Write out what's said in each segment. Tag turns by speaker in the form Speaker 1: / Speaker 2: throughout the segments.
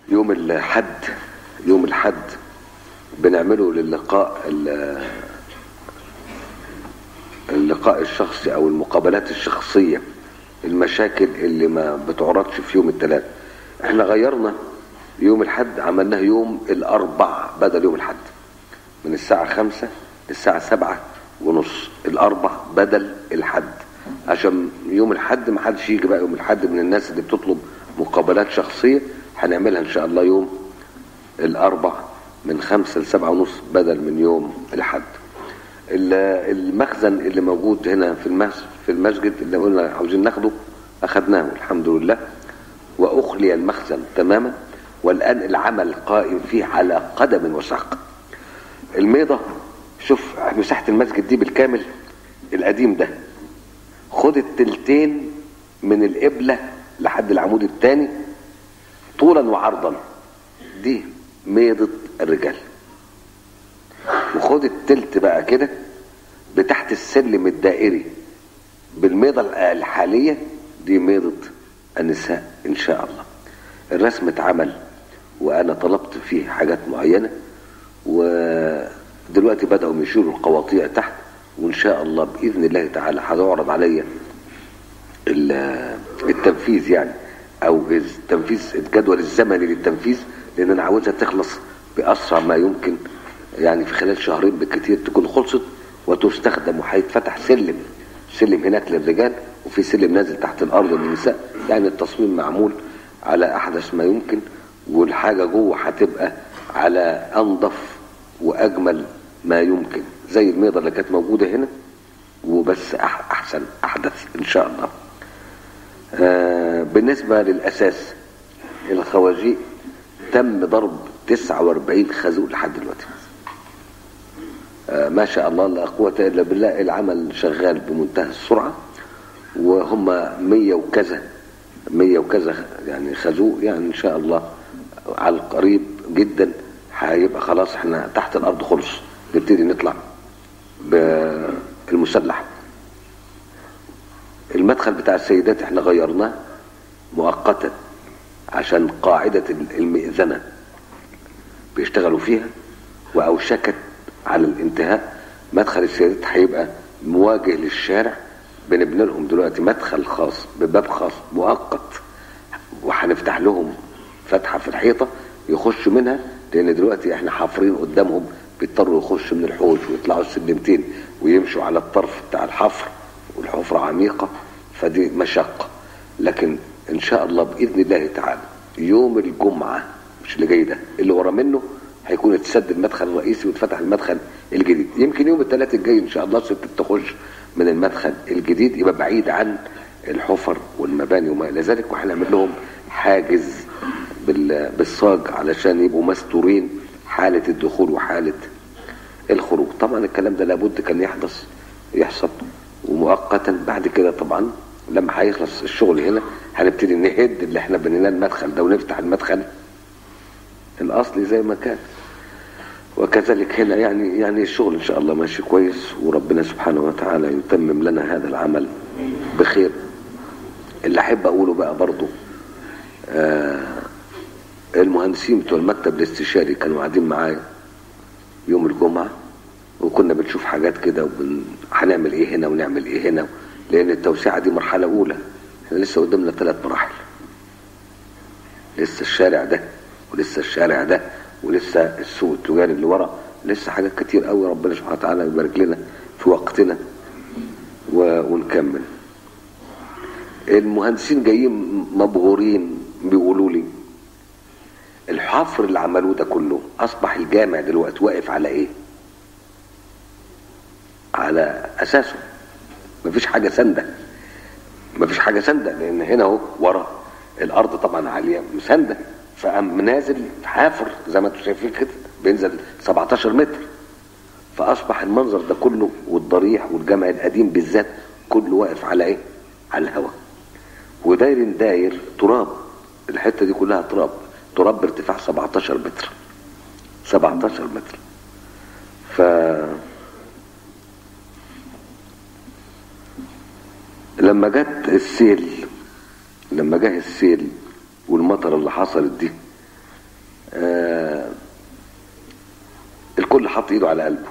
Speaker 1: يوم الحد يوم الحد بنعمله للقاء ال- اللقاء الشخصي او المقابلات الشخصية المشاكل اللي ما بتعرضش في يوم الثلاث احنا غيرنا يوم الحد عملناه يوم الاربع بدل يوم الحد من الساعة خمسة للساعة سبعة ونص الاربع بدل الحد عشان يوم الحد ما حدش يجي بقى يوم الحد من الناس اللي بتطلب مقابلات شخصية هنعملها ان شاء الله يوم الاربع من خمسة لسبعة ونص بدل من يوم الحد ال- المخزن اللي موجود هنا في المسجد في المسجد اللي قلنا عاوزين ناخده اخدناه الحمد لله واخلي المخزن تماما والان العمل قائم فيه على قدم وساق الميضة شوف مساحة المسجد دي بالكامل القديم ده خد التلتين من القبلة لحد العمود الثاني طولا وعرضا دي ميضة الرجال وخد التلت بقى كده بتحت السلم الدائري بالميضة الحالية دي ميضة النساء إن شاء الله الرسم اتعمل وأنا طلبت فيه حاجات معينة ودلوقتي بدأوا يشيلوا القواطيع تحت وإن شاء الله بإذن الله تعالى هتعرض عليا ال- التنفيذ يعني او التنفيذ الجدول الزمني للتنفيذ لان انا عاوزها تخلص باسرع ما يمكن يعني في خلال شهرين بالكثير تكون خلصت وتستخدم وهيتفتح سلم سلم هناك للرجال وفي سلم نازل تحت الارض للنساء يعني التصميم معمول على احدث ما يمكن والحاجه جوه هتبقى على انظف واجمل ما يمكن زي الميضه اللي كانت موجوده هنا وبس أح- احسن احدث ان شاء الله آه، بالنسبة للأساس الخواجيق تم ضرب 49 خازوق لحد دلوقتي آه، ما شاء الله لا قوة إلا بالله العمل شغال بمنتهى السرعة وهم مية وكذا مية وكذا يعني خازوق يعني إن شاء الله على القريب جدا هيبقى خلاص احنا تحت الأرض خلص نبتدي نطلع بالمسلح المدخل بتاع السيدات احنا غيرناه مؤقتا عشان قاعدة المئذنة بيشتغلوا فيها وأوشكت على الانتهاء مدخل السيدات هيبقى مواجه للشارع بنبني لهم دلوقتي مدخل خاص بباب خاص مؤقت وهنفتح لهم فتحة في الحيطة يخشوا منها لأن دلوقتي احنا حافرين قدامهم بيضطروا يخشوا من الحوش ويطلعوا السلمتين ويمشوا على الطرف بتاع الحفر والحفرة عميقة فدي مشقة لكن ان شاء الله باذن الله تعالى يوم الجمعة مش اللي جاي ده اللي ورا منه هيكون اتسد المدخل الرئيسي واتفتح المدخل الجديد يمكن يوم الثلاث الجاي ان شاء الله ست تخش من المدخل الجديد يبقى بعيد عن الحفر والمباني وما الى ذلك وهنعمل لهم حاجز بال- بالصاج علشان يبقوا مستورين حالة الدخول وحالة الخروج طبعا الكلام ده لابد كان يحدث يحصل ومؤقتا بعد كده طبعا لما هيخلص الشغل هنا هنبتدي نهد اللي احنا بنيناه المدخل ده ونفتح المدخل الاصلي زي ما كان وكذلك هنا يعني يعني الشغل ان شاء الله ماشي كويس وربنا سبحانه وتعالى يتمم لنا هذا العمل بخير اللي احب اقوله بقى برضو آه المهندسين بتوع المكتب الاستشاري كانوا قاعدين معايا يوم الجمعه وكنا بنشوف حاجات كده وبن... هنعمل ايه هنا ونعمل ايه هنا لان التوسعه دي مرحله اولى احنا لسه قدامنا ثلاث مراحل لسه الشارع ده ولسه الشارع ده ولسه السوق التجاري اللي ورا لسه حاجات كتير قوي ربنا سبحانه وتعالى يبارك لنا في وقتنا و... ونكمل المهندسين جايين مبهورين بيقولوا لي الحفر اللي عملوه ده كله اصبح الجامع دلوقتي واقف على ايه على اساسه مفيش حاجه سنده مفيش حاجه سنده لان هنا اهو ورا الارض طبعا عاليه مسنده فقام نازل حافر زي ما انتم شايفين كده بينزل 17 متر فاصبح المنظر ده كله والضريح والجامع القديم بالذات كله واقف على ايه على الهواء وداير داير تراب الحته دي كلها تراب تراب بارتفاع 17 متر 17 متر ف لما جت السيل لما جه السيل والمطر اللي حصلت دي الكل حط ايده على قلبه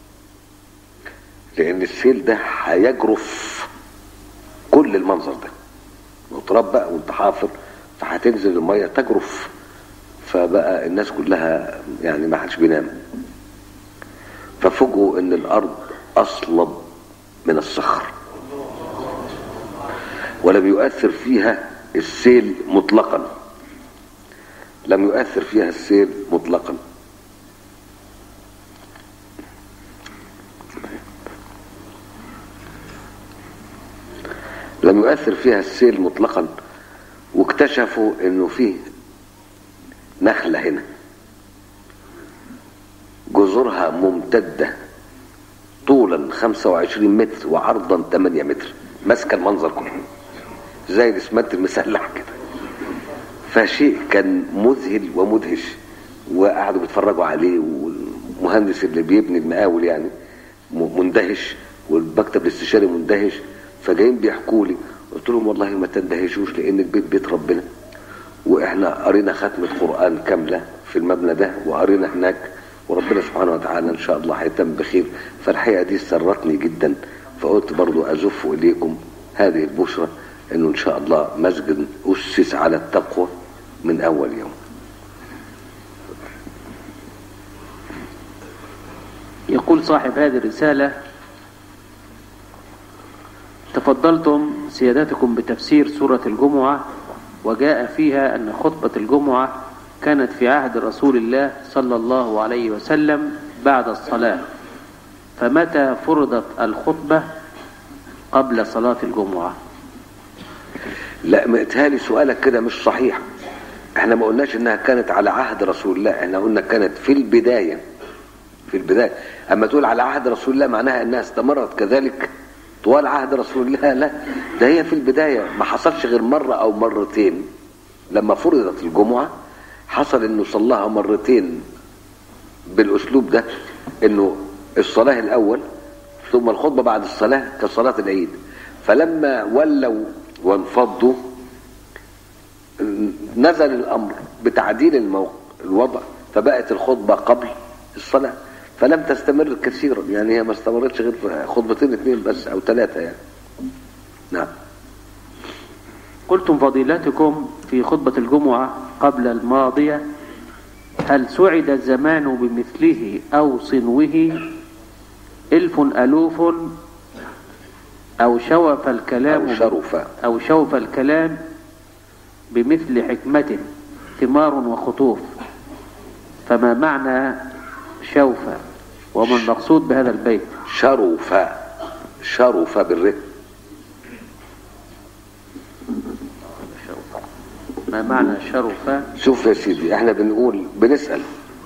Speaker 1: لان السيل ده هيجرف كل المنظر ده وتراب بقى وانت حافر فهتنزل الميه تجرف فبقى الناس كلها يعني ما حدش بينام ففوجئوا ان الارض اصلب من الصخر ولم يؤثر فيها السيل مطلقا لم يؤثر فيها السيل مطلقا لم يؤثر فيها السيل مطلقا واكتشفوا انه فيه نخلة هنا جذورها ممتدة طولا 25 متر وعرضا 8 متر ماسكة المنظر كله زي الاسمنت المسلح كده فشيء كان مذهل ومدهش وقعدوا بيتفرجوا عليه والمهندس اللي بيبني المقاول يعني مندهش والمكتب الاستشاري مندهش فجايين بيحكوا لي قلت لهم والله ما تندهشوش لان البيت بيت ربنا واحنا قرينا ختمه قران كامله في المبنى ده وقرينا هناك وربنا سبحانه وتعالى ان شاء الله هيتم بخير فالحقيقه دي سرتني جدا فقلت برضو ازف اليكم هذه البشرى انه ان شاء الله مسجد اسس على التقوى من اول يوم
Speaker 2: يقول صاحب هذه الرسالة تفضلتم سيادتكم بتفسير سورة الجمعة وجاء فيها أن خطبة الجمعة كانت في عهد رسول الله صلى الله عليه وسلم بعد الصلاة فمتى فرضت الخطبة قبل صلاة الجمعة
Speaker 1: لا متهالي سؤالك كده مش صحيح احنا ما قلناش انها كانت على عهد رسول الله احنا قلنا كانت في البداية في البداية اما تقول على عهد رسول الله معناها انها استمرت كذلك طوال عهد رسول الله لا ده هي في البداية ما حصلش غير مرة او مرتين لما فرضت الجمعة حصل انه صلاها مرتين بالاسلوب ده انه الصلاة الاول ثم الخطبة بعد الصلاة كصلاة العيد فلما ولوا وانفضوا نزل الامر بتعديل الموقع الوضع فبقت الخطبة قبل الصلاة فلم تستمر كثيرا يعني هي ما استمرتش غير خطبتين اثنين بس او ثلاثة يعني نعم
Speaker 2: قلتم فضيلتكم في خطبة الجمعة قبل الماضية هل سعد الزمان بمثله أو صنوه ألف ألوف أو شوف الكلام
Speaker 1: أو شرف
Speaker 2: أو شوف الكلام بمثل حكمته ثمار وخطوف فما معنى شوف وما المقصود بهذا البيت
Speaker 1: شرف شرف بالره
Speaker 2: ما معنى شرف
Speaker 1: شوف يا سيدي احنا بنقول بنسأل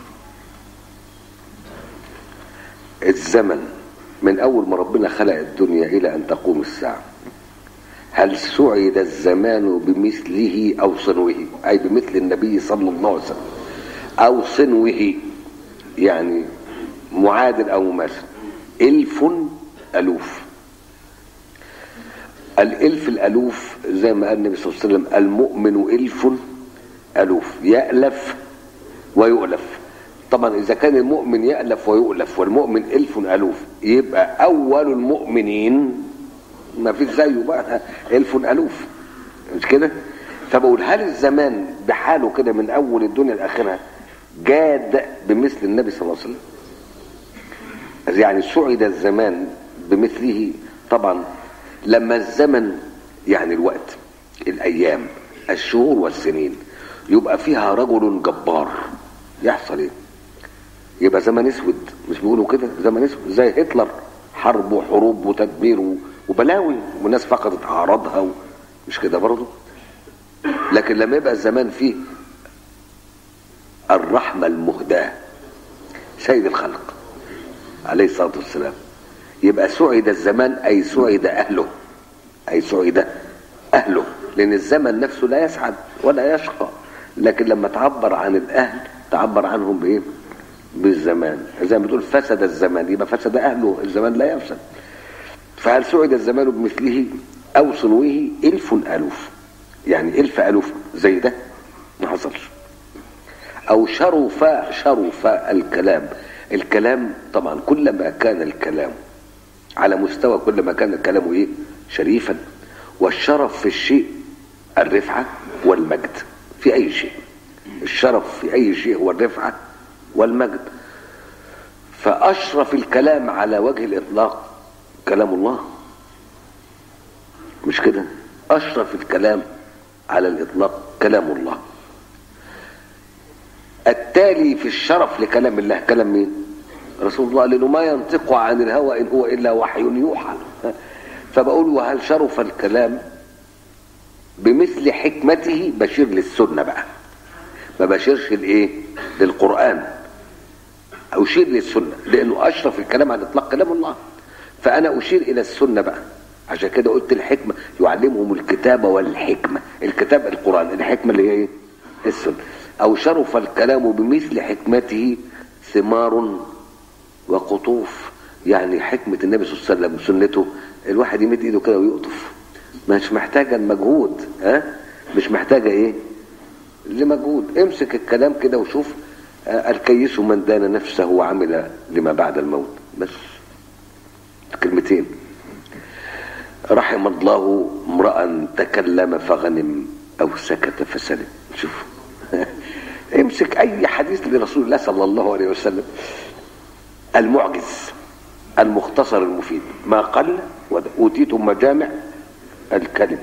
Speaker 1: الزمن من اول ما ربنا خلق الدنيا الى ان تقوم الساعة هل سعد الزمان بمثله او صنوه اي بمثل النبي صلى الله عليه وسلم او صنوه يعني معادل او مماثل الف الوف الالف الالوف زي ما قال النبي صلى الله عليه وسلم المؤمن الف الوف يالف ويؤلف طبعا اذا كان المؤمن يالف ويؤلف والمؤمن الف الوف يبقى اول المؤمنين ما فيش زيه بقى الف الوف مش كده فبقول هل الزمان بحاله كده من اول الدنيا لاخرها جاد بمثل النبي صلى الله عليه وسلم يعني سعد الزمان بمثله طبعا لما الزمن يعني الوقت الايام الشهور والسنين يبقى فيها رجل جبار يحصل ايه يبقى زمن اسود مش بيقولوا كده زمن اسود زي هتلر حرب وحروب وتدمير وبلاوي والناس فقدت اعراضها و... مش كده برضه لكن لما يبقى الزمان فيه الرحمة المهداة سيد الخلق عليه الصلاة والسلام يبقى سعد الزمان أي سعد أهله أي سعد أهله لأن الزمن نفسه لا يسعد ولا يشقى لكن لما تعبر عن الأهل تعبر عنهم بإيه؟ بالزمان زي ما بتقول فسد الزمان يبقى فسد أهله الزمان لا يفسد فهل سعد الزمان بمثله أو صنوه ألف ألوف يعني ألف ألوف زي ده ما حصلش أو شرف شرف الكلام الكلام طبعا كلما كان الكلام على مستوى كلما كان الكلام ايه شريفا والشرف في الشيء الرفعة والمجد في اي شيء الشرف في اي شيء هو الرفعة والمجد فاشرف الكلام على وجه الاطلاق كلام الله مش كده اشرف الكلام على الاطلاق كلام الله التالي في الشرف لكلام الله كلام مين رسول الله لانه ما ينطق عن الهوى ان هو الا وحي يوحى فبقول وهل شرف الكلام بمثل حكمته بشير للسنه بقى ما بشيرش الايه للقران اشير للسنه لانه اشرف الكلام على الاطلاق كلام الله فانا اشير الى السنه بقى عشان كده قلت الحكمه يعلمهم الكتاب والحكمه الكتاب القران الحكمه اللي هي ايه السنه او شرف الكلام بمثل حكمته ثمار وقطوف يعني حكمه النبي صلى الله عليه وسلم سنته الواحد يمد ايده كده ويقطف مش محتاجه المجهود ها مش محتاجه ايه لمجهود امسك الكلام كده وشوف آه، الكيس من دان نفسه وعمل لما بعد الموت بس كلمتين رحم الله امرأ تكلم فغنم أو سكت فسلم شوف امسك أي حديث لرسول الله صلى الله عليه وسلم المعجز المختصر المفيد ما قل أوتيتم مجامع الكلم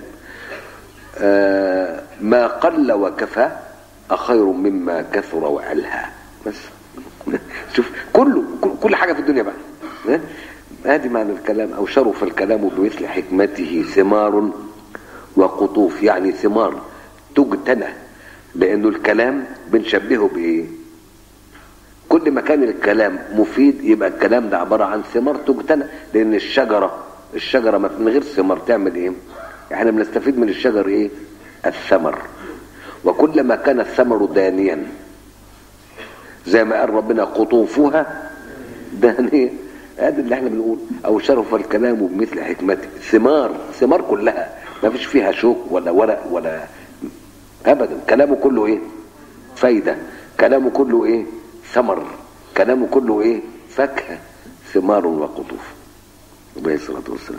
Speaker 1: آه ما قل وكفى أخير مما كثر وألهى بس شوف كله كل- كل حاجة في الدنيا بقى ها؟ ادي معنى الكلام او شرف الكلام بمثل حكمته ثمار وقطوف يعني ثمار تجتنى لانه الكلام بنشبهه بايه كل ما كان الكلام مفيد يبقى الكلام ده عباره عن ثمار تجتنى لان الشجره الشجره ما- من غير ثمار تعمل ايه احنا بنستفيد من الشجر ايه الثمر وكلما كان الثمر دانيا زي ما قال ربنا قطوفها دانية هذا اللي احنا بنقول او شرف الكلام بمثل حكمته ثمار ثمار كلها ما فيش فيها شوك ولا ورق ولا ابدا كلامه كله ايه فايده كلامه كله ايه ثمر كلامه كله ايه فاكهه ثمار وقطوف عليه الصلاه والسلام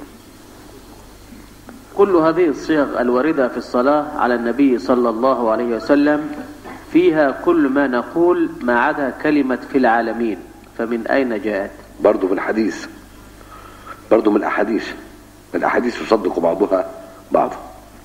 Speaker 2: كل هذه الصيغ الواردة في الصلاة على النبي صلى الله عليه وسلم فيها كل ما نقول ما عدا كلمة في العالمين فمن أين جاءت
Speaker 1: برضه من الحديث برضه من الاحاديث الاحاديث يصدق بعضها بعضا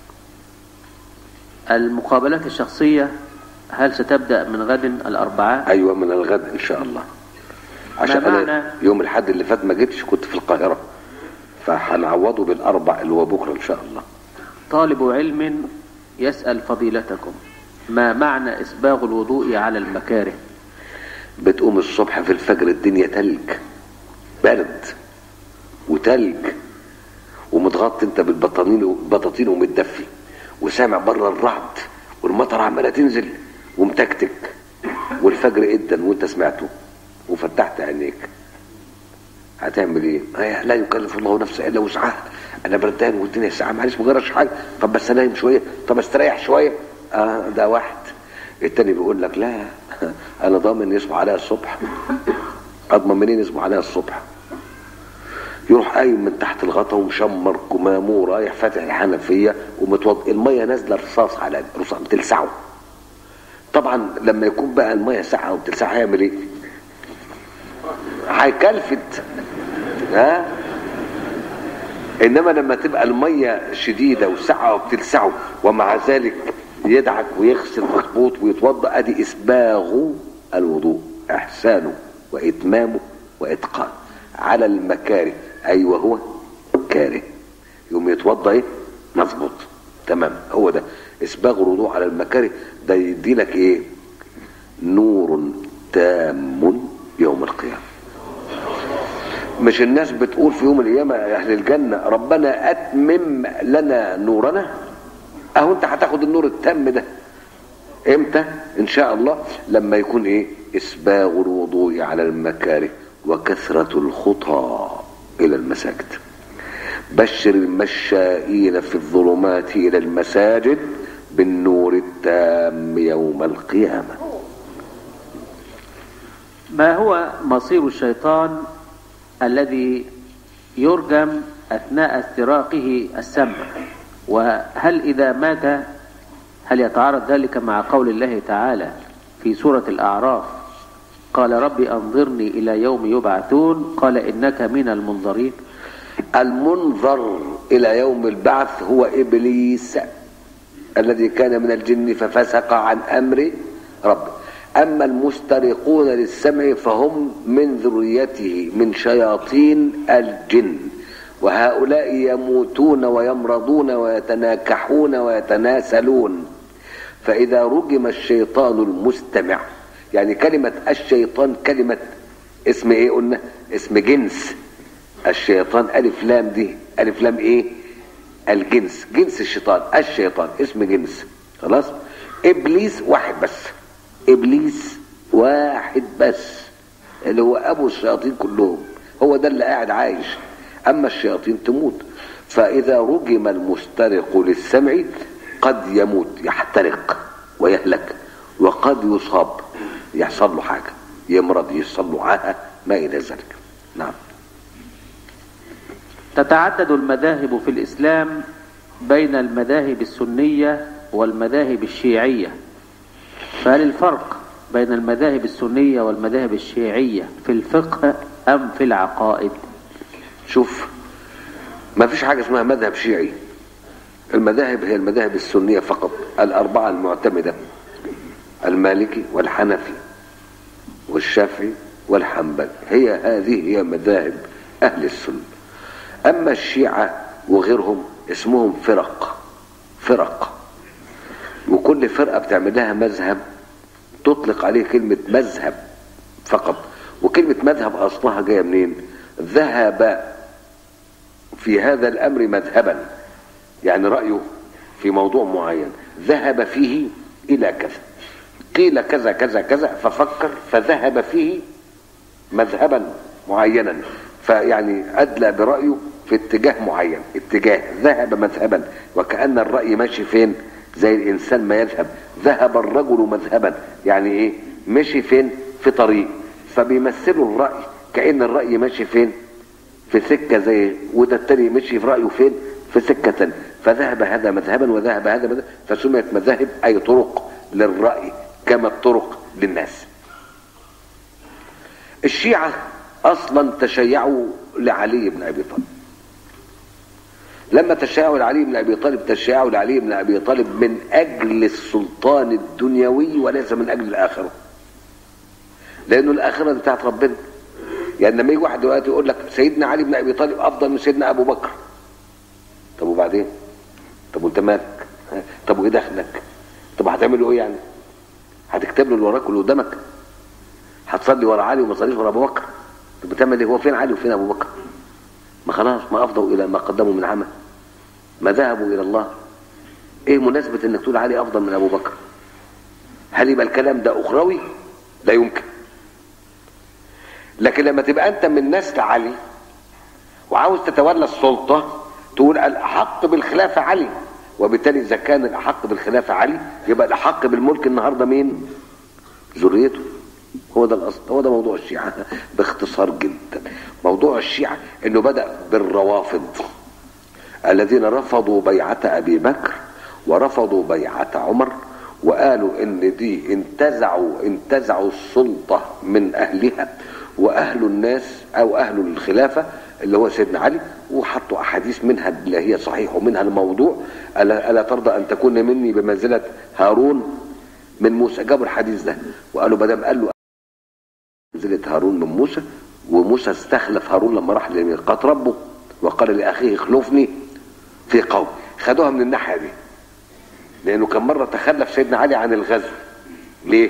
Speaker 2: المقابلات الشخصية هل ستبدأ من غد الأربعاء
Speaker 1: ايوه من الغد ان شاء الله عشان
Speaker 2: ما
Speaker 1: انا
Speaker 2: معنى-
Speaker 1: يوم الحد اللي فات ما جيتش كنت في القاهره فهنعوضه بالاربع اللي هو بكره ان شاء الله
Speaker 2: طالب علم يسأل فضيلتكم ما معنى إسباغ الوضوء على المكاره
Speaker 1: بتقوم الصبح في الفجر الدنيا تلج برد وتلج ومتغطي انت بالبطانين بطاطين ومتدفي وسامع بره الرعد والمطر عماله تنزل ومتكتك والفجر ادا وانت سمعته وفتحت عينيك هتعمل ايه؟ هي لا يكلف الله نفسا الا وسعها انا بردان والدنيا ساعه معلش ما جراش حاجه طب بس انام شويه طب استريح شويه اه ده واحد التاني بيقول لك لا انا ضامن يصبح عليها الصبح اضمن منين يصبح عليها الصبح يروح قايم من تحت الغطا ومشمر كمامه ورايح فاتح الحنفيه ومتوض الميه نازله رصاص على رصاص بتلسعه طبعا لما يكون بقى الميه ساقعه وبتلسعه هيعمل ايه؟ هيكلفت ها انما لما تبقى الميه شديده وساقعه وبتلسعه ومع ذلك يدعك ويغسل مظبوط ويتوضا ادي اسباغ الوضوء احسانه واتمامه واتقان على المكاره اي وهو كاره يوم يتوضا ايه مظبوط تمام هو ده اسباغ الوضوء على المكاره ده يدي لك ايه نور تام يوم القيامه مش الناس بتقول في يوم القيامة يا أهل الجنة ربنا أتمم لنا نورنا أهو أنت هتاخد النور التام ده إمتى؟ إن شاء الله لما يكون إيه؟ إسباغ الوضوء على المكاره وكثرة الخطى إلى المساجد بشر المشائين في الظلمات إلى المساجد بالنور التام يوم القيامة
Speaker 2: ما هو مصير الشيطان الذي يرجم أثناء استراقه السمع وهل إذا مات هل يتعارض ذلك مع قول الله تعالى في سورة الأعراف قال رب أنظرني إلى يوم يبعثون قال إنك من المنظرين
Speaker 1: المنظر إلى يوم البعث هو إبليس الذي كان من الجن ففسق عن أمر ربه أما المسترقون للسمع فهم من ذريته من شياطين الجن وهؤلاء يموتون ويمرضون ويتناكحون ويتناسلون فإذا رجم الشيطان المستمع يعني كلمة الشيطان كلمة اسم ايه قلنا اسم جنس الشيطان ألف لام دي ألف لام ايه الجنس جنس الشيطان الشيطان اسم جنس خلاص إبليس واحد بس إبليس واحد بس اللي هو أبو الشياطين كلهم هو ده اللي قاعد عايش أما الشياطين تموت فإذا رجم المسترق للسمع قد يموت يحترق ويهلك وقد يصاب يحصل له حاجة يمرض يحصل له عاهة ما إلى ذلك نعم
Speaker 2: تتعدد المذاهب في الإسلام بين المذاهب السنية والمذاهب الشيعية فهل الفرق بين المذاهب السنية والمذاهب الشيعية في الفقه أم في العقائد
Speaker 1: شوف ما فيش حاجة اسمها مذهب شيعي المذاهب هي المذاهب السنية فقط الأربعة المعتمدة المالكي والحنفي والشافعي والحنبلي هي هذه هي مذاهب أهل السنة أما الشيعة وغيرهم اسمهم فرق فرق وكل فرقة بتعمل لها مذهب تطلق عليه كلمة مذهب فقط وكلمة مذهب أصلها جاية منين ذهب في هذا الأمر مذهبا يعني رأيه في موضوع معين ذهب فيه إلى كذا قيل كذا كذا كذا ففكر فذهب فيه مذهبا معينا فيعني أدلى برأيه في اتجاه معين اتجاه ذهب مذهبا وكأن الرأي ماشي فين زي الإنسان ما يذهب ذهب الرجل مذهبا يعني إيه مشي فين في طريق فبيمثلوا الرأي كأن الرأي ماشي فين في سكة زي وده التاني مشي في رأيه فين في سكة تانية فذهب هذا مذهبا وذهب هذا مذهبا فسميت مذاهب أي طرق للرأي كما الطرق للناس الشيعة أصلا تشيعوا لعلي بن أبي طالب لما تشيعوا لعلي بن أبي طالب تشيعوا لعلي بن أبي طالب من أجل السلطان الدنيوي وليس من أجل الآخرة لأنه الآخرة دي بتاعت ربنا يعني لما يجي واحد دلوقتي يقول لك سيدنا علي بن أبي طالب أفضل من سيدنا أبو بكر طب وبعدين طب وانت مالك طب وايه دخلك طب هتعملوا ايه يعني هتكتب له اللي وراك واللي قدامك هتصلي ورا علي وما تصليش ورا ابو بكر طب بتعمل ايه هو فين علي وفين ابو بكر ما خلاص ما افضوا الى ما قدموا من عمل ما ذهبوا الى الله ايه مناسبة انك تقول علي افضل من ابو بكر هل يبقى الكلام ده اخروي لا يمكن لكن لما تبقى انت من نسل علي وعاوز تتولى السلطة تقول الاحق بالخلافة علي وبالتالي اذا كان الاحق بالخلافة علي يبقى الاحق بالملك النهاردة مين ذريته هو ده الاصل هو ده موضوع الشيعة باختصار جدا موضوع الشيعة انه بدأ بالروافض الذين رفضوا بيعة ابي بكر ورفضوا بيعة عمر وقالوا ان دي انتزعوا انتزعوا السلطة من اهلها واهل الناس او اهل الخلافة اللي هو سيدنا علي وحطوا احاديث منها اللي هي صحيح ومنها الموضوع الا, ألا ترضى ان تكون مني بمنزلة هارون من موسى جابوا الحديث ده وقالوا بدل قال له منزلة هارون من موسى وموسى استخلف هارون لما راح لميقات ربه وقال لاخيه اخلفني في قوم خدوها من الناحيه دي لانه كان مره تخلف سيدنا علي عن الغزو ليه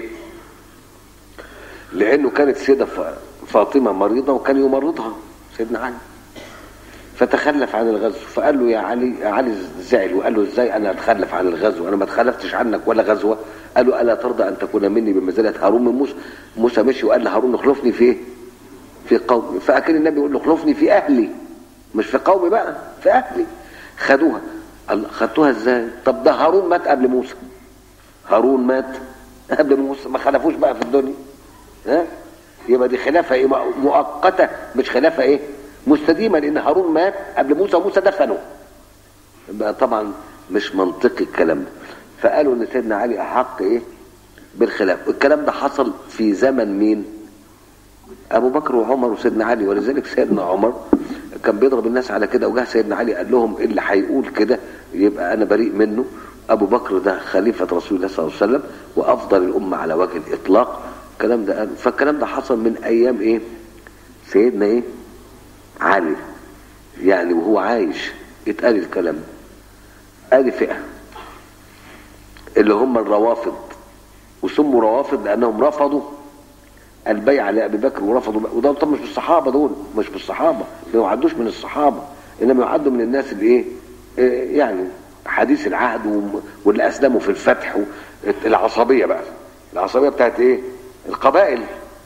Speaker 1: لانه كانت سيده فاطمه مريضه وكان يمرضها سيدنا علي فتخلف عن الغزو فقال له يا علي يا علي زعل وقال له ازاي انا اتخلف عن الغزو انا ما اتخلفتش عنك ولا غزوه قال له الا ترضى ان تكون مني بمنزله هارون من موسى موسى مشي وقال لهارون اخلفني في ايه في قومي فاكن النبي يقول له اخلفني في اهلي مش في قومي بقى في اهلي خدوها خدتوها ازاي طب ده هارون مات قبل موسى هارون مات قبل موسى ما خلفوش بقى في الدنيا ها يبقى دي خلافه ايه مؤقته مش خلافه ايه مستديمه لان هارون مات قبل موسى وموسى دفنه يبقى طبعا مش منطقي الكلام ده فقالوا ان سيدنا علي احق ايه بالخلاف الكلام ده حصل في زمن مين ابو بكر وعمر وسيدنا علي ولذلك سيدنا عمر كان بيضرب الناس على كده وجه سيدنا علي قال لهم اللي هيقول كده يبقى انا بريء منه ابو بكر ده خليفه رسول الله صلى الله عليه وسلم وافضل الامه على وجه الاطلاق الكلام ده قال فالكلام ده حصل من ايام ايه سيدنا ايه علي يعني وهو عايش اتقال الكلام ادي فئه اللي هم الروافض وسموا روافض لانهم رفضوا البيعة لأبي بكر ورفضوا وده طب مش بالصحابة دول مش بالصحابة ما يعدوش من الصحابة إنما يعدوا من الناس اللي إيه, إيه يعني حديث العهد واللي أسلموا في الفتح العصبية بقى العصبية بتاعت إيه القبائل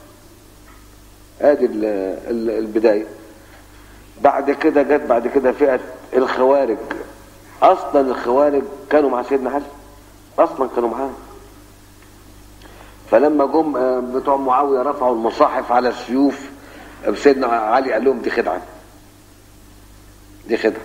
Speaker 1: ادي البداية بعد كده جت بعد كده فئة الخوارج اصلا الخوارج كانوا مع سيدنا علي اصلا كانوا معاه فلما جم بتوع معاويه رفعوا المصاحف على السيوف سيدنا علي قال لهم دي خدعه دي خدعه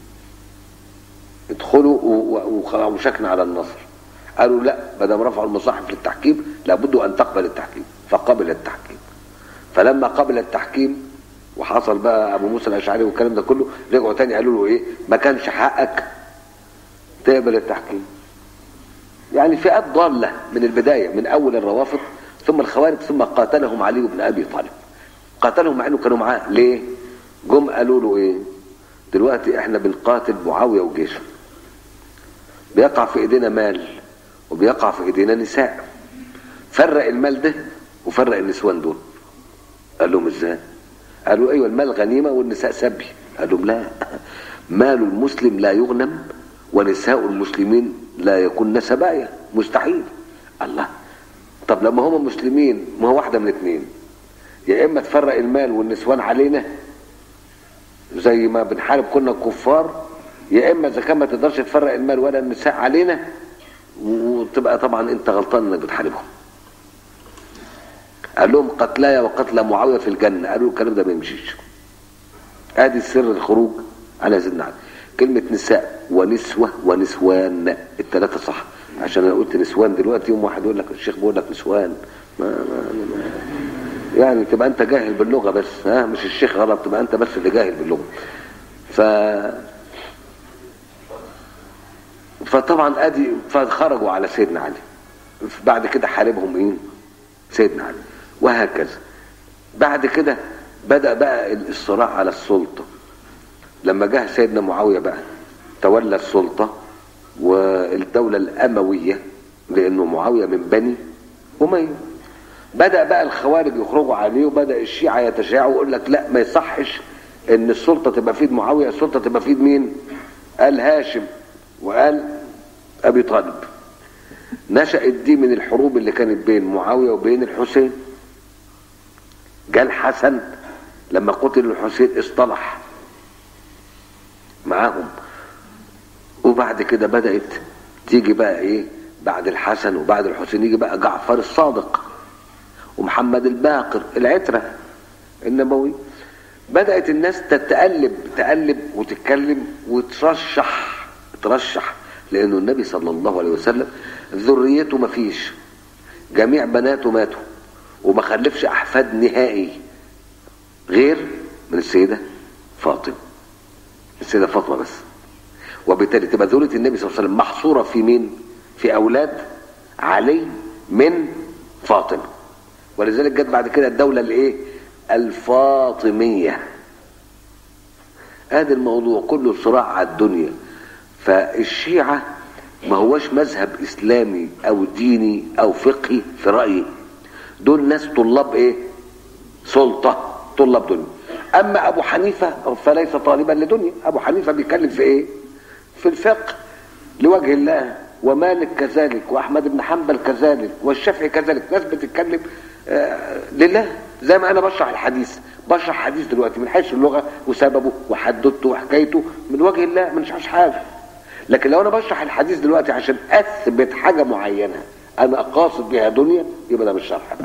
Speaker 1: ادخلوا وشكنا على النصر قالوا لا ما دام رفعوا المصاحف للتحكيم لابد ان تقبل التحكيم فقبل التحكيم فلما قبل التحكيم وحصل بقى ابو موسى الاشعري والكلام ده كله رجعوا تاني قالوا له ايه ما كانش حقك تقبل التحكيم يعني فئات ضالة من البداية من أول الروافض ثم الخوارج ثم قاتلهم علي بن أبي طالب قاتلهم مع أنه كانوا معاه ليه جم قالوا له إيه دلوقتي إحنا بنقاتل معاوية وجيشه بيقع في إيدينا مال وبيقع في إيدينا نساء فرق المال ده وفرق النسوان دول قال لهم ازاي قالوا ايوه المال غنيمه والنساء سبي قال لهم لا مال المسلم لا يغنم ونساء المسلمين لا يكون سبايا مستحيل الله طب لما هم مسلمين ما هو واحده من اثنين يا اما تفرق المال والنسوان علينا زي ما بنحارب كنا الكفار يا اما اذا كان ما تقدرش تفرق المال ولا النساء علينا وتبقى طبعا انت غلطان انك بتحاربهم قال لهم قتلايا وقتلى معاويه في الجنه قالوا الكلام ده ما يمشيش ادي سر الخروج على سيدنا علي كلمة نساء ونسوة ونسوان الثلاثة صح عشان انا قلت نسوان دلوقتي يوم واحد يقول لك الشيخ بيقول لك نسوان ما ما ما يعني تبقى انت جاهل باللغة بس ها مش الشيخ غلط تبقى انت بس اللي جاهل باللغة ف فطبعا ادي فخرجوا على سيدنا علي بعد كده حاربهم ايه سيدنا علي وهكذا بعد كده بدأ بقى الصراع على السلطة لما جه سيدنا معاوية بقى تولى السلطة والدولة الأموية لأنه معاوية من بني أمية بدأ بقى الخوارج يخرجوا عليه وبدأ الشيعة يتشاعوا ويقول لك لا ما يصحش ان السلطة تبقى في ايد معاوية السلطة تبقى في ايد مين قال هاشم وقال ابي طالب نشأت دي من الحروب اللي كانت بين معاوية وبين الحسين جاء الحسن لما قتل الحسين اصطلح معاهم وبعد كده بدأت تيجي بقى ايه بعد الحسن وبعد الحسين يجي بقى جعفر الصادق ومحمد الباقر العترة النبوي بدأت الناس تتقلب تقلب وتتكلم وترشح ترشح لأنه النبي صلى الله عليه وسلم ذريته ما فيش جميع بناته ماتوا وما خلفش أحفاد نهائي غير من السيدة فاطمة السيدة فاطمة بس وبالتالي تبقى ذرية النبي صلى الله عليه وسلم محصورة في مين في أولاد علي من فاطمة ولذلك جت بعد كده الدولة الايه الفاطمية هذا الموضوع كله صراع على الدنيا فالشيعة ما هوش مذهب اسلامي او ديني او فقهي في رأيي دول ناس طلاب ايه سلطة طلاب دنيا اما ابو حنيفة فليس طالبا لدنيا ابو حنيفة بيتكلم في ايه في الفقه لوجه الله ومالك كذلك واحمد بن حنبل كذلك والشافعي كذلك ناس بتتكلم آه لله زي ما انا بشرح الحديث بشرح حديث دلوقتي من حيث اللغه وسببه وحددته وحكايته من وجه الله ما نشرحش حاجه لكن لو انا بشرح الحديث دلوقتي عشان اثبت حاجه معينه انا قاصد بها دنيا يبقى ده مش شرح بقى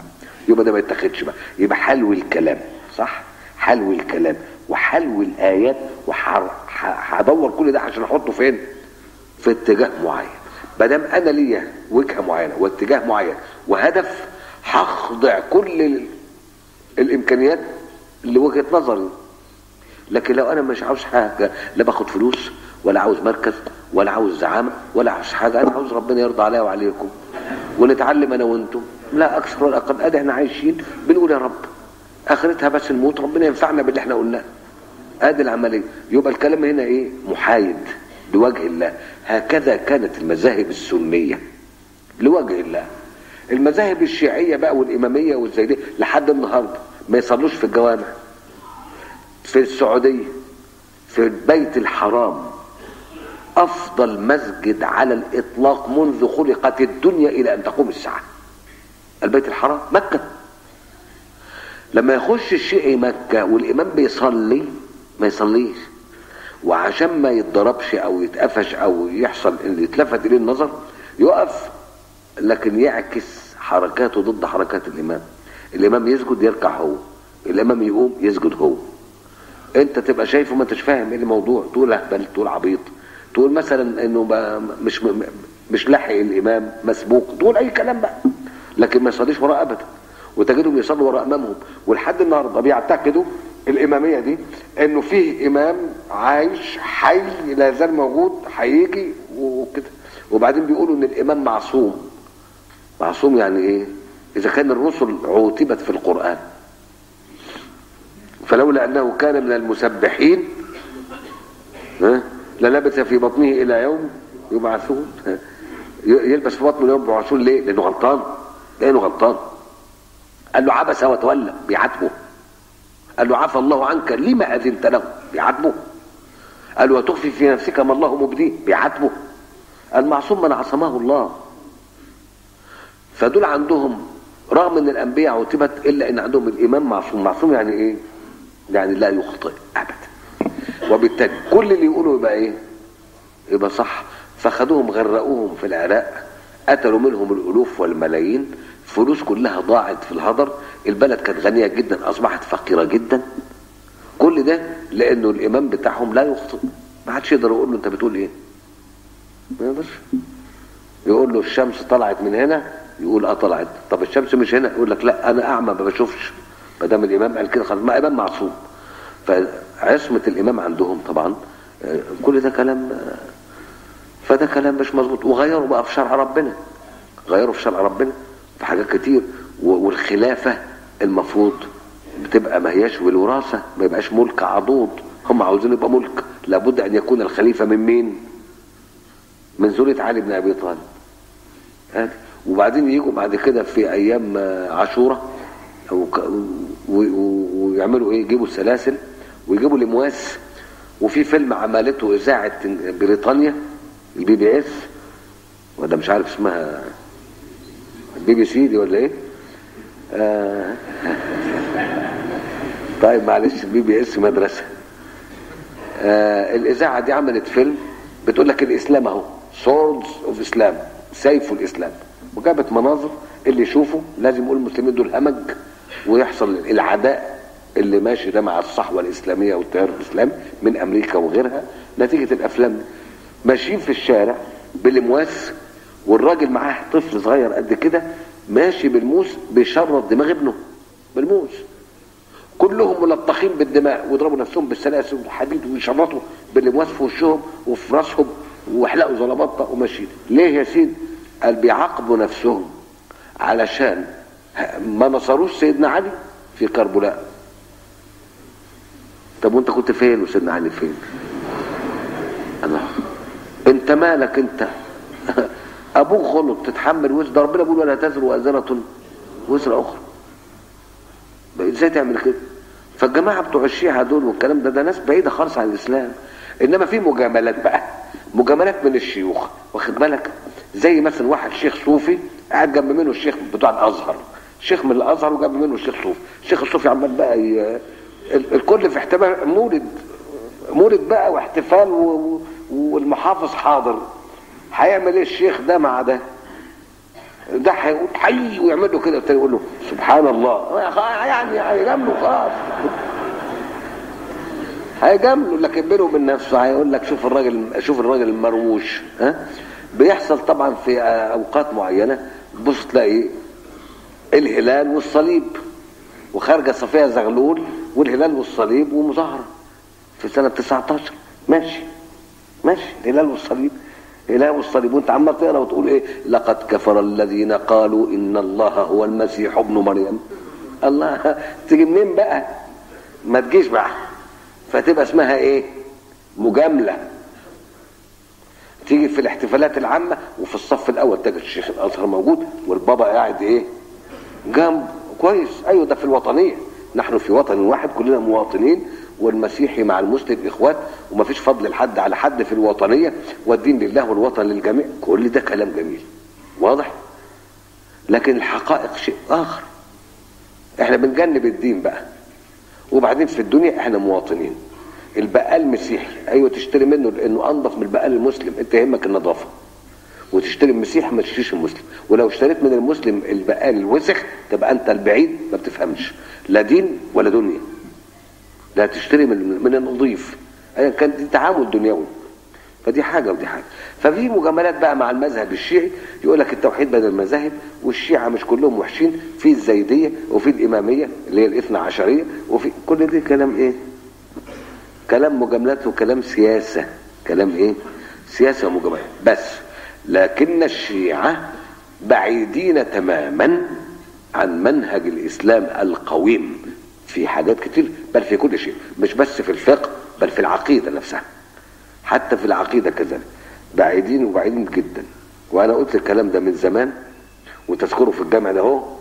Speaker 1: يبقى ده ما يتاخدش بقى يبقى حلو الكلام صح حلو الكلام وحلو الايات وهدور كل ده عشان احطه فين في اتجاه معين ما دام انا ليا وجهه معينه واتجاه معين وهدف هخضع كل ال- الامكانيات لوجهه نظري لكن لو انا مش عاوز حاجه لا باخد فلوس ولا عاوز مركز ولا عاوز زعامه ولا عاوز حاجه انا عاوز ربنا يرضى عليا وعليكم ونتعلم انا وانتم لا اكثر ولا اقل ادي احنا عايشين بنقول يا رب اخرتها بس نموت ربنا ينفعنا باللي احنا قلناه ادي العمليه يبقى الكلام هنا ايه محايد لوجه الله هكذا كانت المذاهب السنيه لوجه الله المذاهب الشيعيه بقى والاماميه والزيديه لحد النهارده ما يصلوش في الجوامع في السعوديه في البيت الحرام افضل مسجد على الاطلاق منذ خلقت الدنيا الى ان تقوم الساعه البيت الحرام مكه لما يخش الشيعي مكه والامام بيصلي ما يصليش وعشان ما يتضربش او يتقفش او يحصل ان يتلفت اليه النظر يقف لكن يعكس حركاته ضد حركات الامام الامام يسجد يركع هو الامام يقوم يسجد هو انت تبقى شايفه ما انتش فاهم ايه الموضوع تقول اهبل تقول عبيط تقول مثلا انه ما مش مش لاحق الامام مسبوق تقول اي كلام بقى لكن ما يصليش وراه ابدا وتجدهم يصلوا وراء امامهم ولحد النهارده بيعتقدوا الاماميه دي انه فيه امام عايش حي لا زال موجود هيجي وكده وبعدين بيقولوا ان الامام معصوم معصوم يعني ايه اذا كان الرسل عوتبت في القران فلولا انه كان من المسبحين ها للبث في بطنه الى يوم يبعثون يلبس في بطنه يوم يبعثون ليه؟ لانه غلطان لانه غلطان قال له عبس وتولى بيعاتبه قال له عفى الله عنك لما اذنت له بيعاتبه قال له وتخفي في نفسك ما الله مبديه بيعاتبه المعصوم من عصمه الله فدول عندهم رغم ان الانبياء عتبت الا ان عندهم الامام معصوم معصوم يعني ايه يعني لا يخطئ ابدا وبالتالي كل اللي يقولوا يبقى ايه يبقى صح فخدوهم غرقوهم في العراق قتلوا منهم الالوف والملايين فلوس كلها ضاعت في الهدر البلد كانت غنيه جدا اصبحت فقيره جدا كل ده لانه الامام بتاعهم لا يخطئ ما حدش يقدر يقول له انت بتقول ايه ما يقدرش يقول له الشمس طلعت من هنا يقول اه طلعت طب الشمس مش هنا يقول لك لا انا اعمى ما بشوفش ما دام الامام قال كده خلاص ما امام معصوم فعصمه الامام عندهم طبعا آه، كل ده كلام آه، فده كلام مش مظبوط وغيروا بقى في شرع ربنا غيروا في شرع ربنا في حاجات كتير و- والخلافه المفروض بتبقى ما هياش والوراثه ما يبقاش ملك عضوض هم عاوزين يبقى ملك لابد ان يكون الخليفه من مين؟ من ذريه علي بن ابي طالب هادي. وبعدين يجوا بعد كده في ايام آه، عاشوراء وك- و- و- ويعملوا ايه يجيبوا السلاسل ويجيبوا الامواس وفي فيلم عملته اذاعه بريطانيا البي بي اس ولا مش عارف اسمها البي بي سي دي ولا ايه آه. طيب معلش البي بي اس مدرسه آه الاذاعه دي عملت فيلم بتقول لك الاسلام اهو سوردز اوف اسلام سيف الاسلام وجابت مناظر اللي يشوفه لازم يقول المسلمين دول همج ويحصل العداء اللي ماشي ده مع الصحوه الاسلاميه والتيار الاسلامي من امريكا وغيرها نتيجه الافلام دي ماشيين في الشارع بالمواس والراجل معاه طفل صغير قد كده ماشي بالموس بيشرط دماغ ابنه بالموس كلهم ملطخين بالدماء ويضربوا نفسهم بالسلاسل والحديد ويشرطوا بالامواس في وشهم وفي راسهم ويحلقوا زلبطه وماشيين ليه يا سيدي قال بيعاقبوا نفسهم علشان ما نصروش سيدنا علي في كربلاء طب وانت كنت فين وسيدنا علي فين الله انت مالك انت ابوك غلط تتحمل وزر ده ربنا بيقول ولا تزر وازره وزر اخرى بقى ازاي تعمل كده فالجماعه بتوع الشيعه دول والكلام ده ده ناس بعيده خالص عن الاسلام انما في مجاملات بقى مجاملات من الشيوخ واخد بالك زي مثلا واحد شيخ صوفي قاعد جنب منه الشيخ بتوع الازهر شيخ من الازهر وجنب منه الشيخ صوفي الشيخ الصوفي عمال بقى ي... ال- الكل في احتفال مولد مولد بقى واحتفال و... و- والمحافظ حاضر هيعمل ايه الشيخ ده مع ده ده هيقول حي ويعمل له كده والتاني يقول له سبحان الله يعني هيجامله خلاص هيجامله لكن بينه وبين نفسه هيقول لك شوف الراجل شوف الراجل المروش ها بيحصل طبعا في اوقات معينه تبص تلاقي الهلال والصليب وخارجه صفيه زغلول والهلال والصليب ومظاهره في سنه 19 ماشي ماشي الهلال والصليب الهلال والصليب وانت عمال تقرا وتقول ايه لقد كفر الذين قالوا ان الله هو المسيح ابن مريم الله تيجي منين بقى ما تجيش بقى فتبقى اسمها ايه مجامله تيجي في الاحتفالات العامه وفي الصف الاول تجد الشيخ الازهر موجود والبابا قاعد ايه جنب كويس ايوه ده في الوطنيه نحن في وطن واحد كلنا مواطنين والمسيحي مع المسلم اخوات ومفيش فضل لحد على حد في الوطنيه والدين لله والوطن للجميع كل ده كلام جميل واضح لكن الحقائق شيء اخر احنا بنجنب الدين بقى وبعدين في الدنيا احنا مواطنين البقال مسيحي ايوه تشتري منه لانه انضف من البقال المسلم انت يهمك النظافه وتشتري المسيح ما تشتريش المسلم ولو اشتريت من المسلم البقال الوسخ تبقى انت البعيد ما بتفهمش لا دين ولا دنيا لا تشتري من من النظيف ايا كان دي تعامل دنيوي فدي حاجه ودي حاجه ففي مجاملات بقى مع المذهب الشيعي يقول لك التوحيد بين المذاهب والشيعه مش كلهم وحشين في الزيديه وفي الاماميه اللي هي الاثنى عشريه وفي كل ده كلام ايه؟ كلام مجاملات وكلام سياسه كلام ايه؟ سياسه ومجاملات بس لكن الشيعه بعيدين تماما عن منهج الاسلام القويم في حاجات كتير بل في كل شيء مش بس في الفقه بل في العقيده نفسها حتى في العقيده كذلك بعيدين وبعيدين جدا وانا قلت الكلام ده من زمان وتذكره في الجامع ده اهو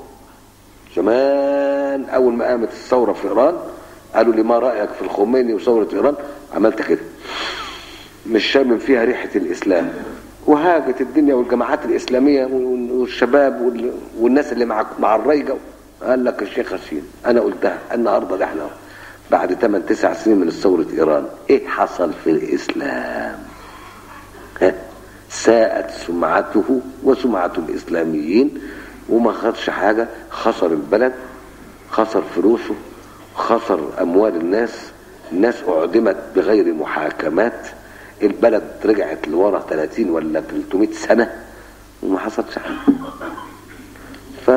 Speaker 1: زمان اول ما قامت الثوره في ايران قالوا لي ما رايك في الخميني وثوره ايران عملت كده مش شامم فيها ريحه الاسلام وهاجت الدنيا والجماعات الاسلاميه والشباب والناس اللي مع مع الريجه قال لك الشيخ حسين انا قلتها النهارده ده احنا بعد 8 9 سنين من ثوره ايران ايه حصل في الاسلام ها ساءت سمعته وسمعه الاسلاميين وما خدش حاجه خسر البلد خسر فلوسه خسر اموال الناس الناس اعدمت بغير محاكمات البلد رجعت لورا 30 ولا 300 سنه وما حصلش حاجه ف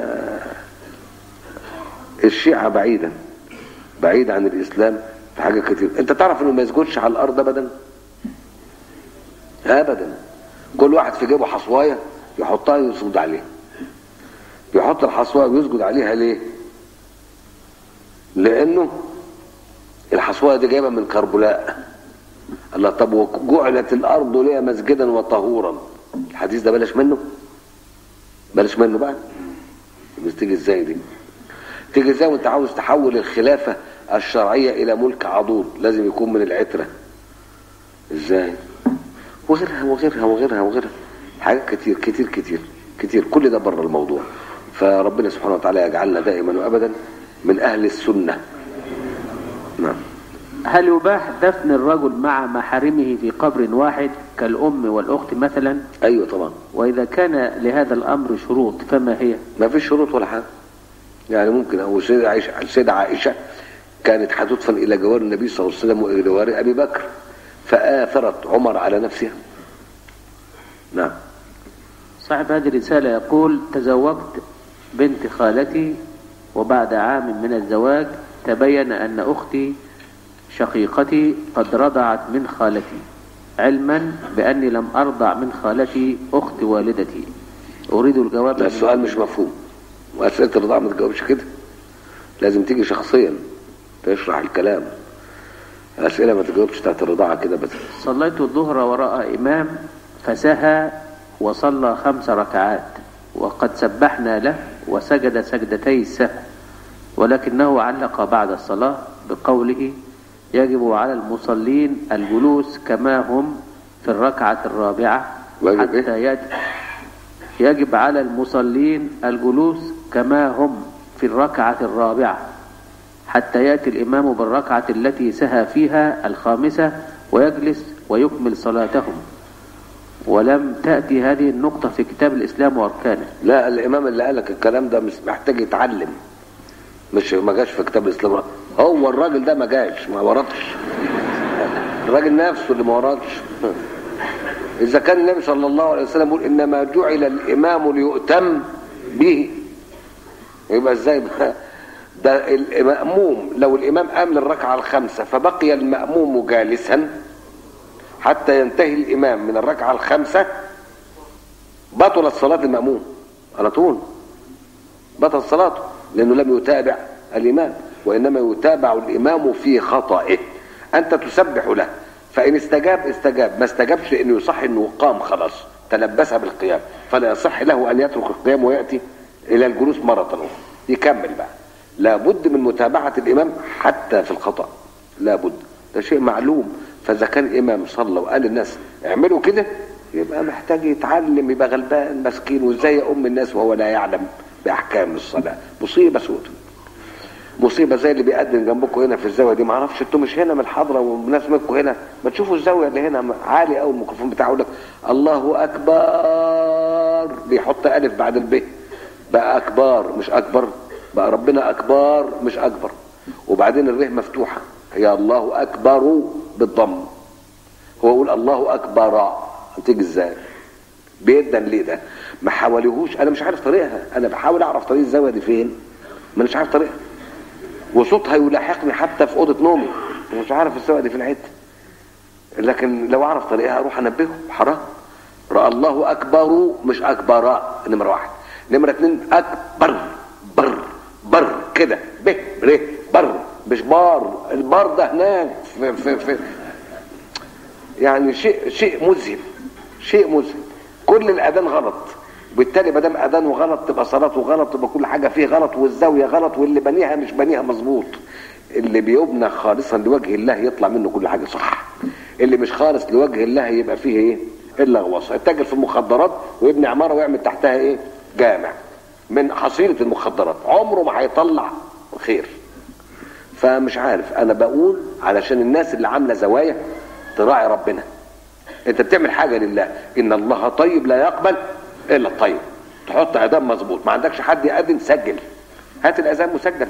Speaker 1: الشيعة بعيدا بعيد عن الإسلام في حاجة كتير أنت تعرف إنه ما يسجدش على الأرض أبدا أبدا كل واحد في جيبه حصواية يحطها يسجد عليها يحط الحصواية ويسجد عليها ليه لأنه الحصواية دي جايبة من كربلاء الله طب وجعلت الأرض ليها مسجدا وطهورا الحديث ده بلاش منه بلاش منه بقى بس تيجي ازاي دي تيجي ازاي وانت عاوز تحول الخلافة الشرعية الى ملك عضوض لازم يكون من العترة ازاي وغيرها وغيرها وغيرها وغيرها حاجات كتير كتير كتير كتير كل ده بره الموضوع فربنا سبحانه وتعالى يجعلنا دائما وابدا من اهل السنة نعم
Speaker 2: هل يباح دفن الرجل مع محارمه في قبر واحد كالأم والأخت مثلا
Speaker 1: ايوه طبعا
Speaker 2: وإذا كان لهذا الأمر شروط فما هي
Speaker 1: ما فيش شروط ولا حاجه يعني ممكن او سيدة عائشة سيدة عائشة كانت هتدفن الى جوار النبي صلى الله عليه وسلم والى جوار ابي بكر فآثرت عمر على نفسها نعم
Speaker 2: صاحب هذه الرسالة يقول تزوجت بنت خالتي وبعد عام من الزواج تبين أن أختي شقيقتي قد رضعت من خالتي علما بأني لم أرضع من خالتي أخت والدتي أريد الجواب
Speaker 1: لا
Speaker 2: من-
Speaker 1: السؤال مش مفهوم وأسئلة الرضاعة ما تجاوبش كده لازم تيجي شخصيا تشرح الكلام أسئلة ما تجاوبش بتاعت الرضاعة كده بس
Speaker 2: صليت الظهر وراء إمام فسهى وصلى خمس ركعات وقد سبحنا له وسجد سجدتي السهو ولكنه علق بعد الصلاة بقوله يجب على المصلين الجلوس كما هم في الركعة الرابعة
Speaker 1: واجب إيه؟
Speaker 2: حتى يأتي يجب على المصلين الجلوس كما هم في الركعة الرابعة حتى يأتي الإمام بالركعة التي سهى فيها الخامسة ويجلس ويكمل صلاتهم ولم تأتي هذه النقطة في كتاب الإسلام وأركانه
Speaker 1: لا الامام اللي قالك الكلام ده مش محتاج يتعلم مش ما جاش في كتاب الاسلام هو الراجل ده ما جاش ما وردش الراجل نفسه اللي ما وردش اذا كان النبي صلى الله عليه وسلم يقول انما جعل الامام ليؤتم به يبقى ازاي بقى ده المأموم لو الإمام قام للركعة الخامسة فبقي المأموم جالسا حتى ينتهي الإمام من الركعة الخامسة بطلت صلاة المأموم على طول بطلت صلاته لأنه لم يتابع الإمام وإنما يتابع الإمام في خطئه أنت تسبح له فإن استجاب استجاب ما استجابش لأنه يصح أنه قام خلاص تلبسها بالقيام فلا يصح له أن يترك القيام ويأتي إلى الجلوس مرة أخرى يكمل بقى لابد من متابعة الإمام حتى في الخطأ لابد ده شيء معلوم فإذا كان الإمام صلى وقال للناس اعملوا كده يبقى محتاج يتعلم يبقى غلبان مسكين وازاي يؤم الناس وهو لا يعلم بأحكام الصلاة مصيبة سودة مصيبة زي اللي بيقدم جنبكم هنا في الزاوية دي معرفش انتوا مش هنا من الحضرة والناس منكم هنا ما تشوفوا الزاوية اللي هنا عالي قوي الميكروفون بتاعه لك الله أكبر بيحط ألف بعد الب بقى أكبر مش أكبر بقى ربنا أكبر مش أكبر وبعدين الره مفتوحة هي الله أكبر بالضم هو يقول الله أكبر تيجي ازاي بيدا ليه ده ما حاوليهوش انا مش عارف طريقها انا بحاول اعرف طريق الزاويه دي فين ما مش عارف طريقها وصوتها يلاحقني حتى في اوضه نومي مش عارف الزاويه دي فين حته لكن لو اعرف طريقها اروح انبهه حرام رأى الله اكبر مش اكبر نمره واحد نمره اتنين اكبر بر بر كده ب ر بر مش بار البار ده هناك في في في يعني شيء شيء مذهل شيء مذهل كل الاذان غلط بالتالي ما دام اذانه غلط تبقى صلاته غلط تبقى كل حاجه فيه غلط والزاويه غلط واللي بنيها مش بنيها مظبوط اللي بيبنى خالصا لوجه الله يطلع منه كل حاجه صح اللي مش خالص لوجه الله يبقى فيه ايه الا غواصه يتاجر في المخدرات ويبني عماره ويعمل تحتها ايه جامع من حصيله المخدرات عمره ما هيطلع خير فمش عارف انا بقول علشان الناس اللي عامله زوايا تراعي ربنا انت بتعمل حاجه لله ان الله طيب لا يقبل الا الطيب تحط اذان مظبوط ما عندكش حد يأذن سجل هات الاذان مسجل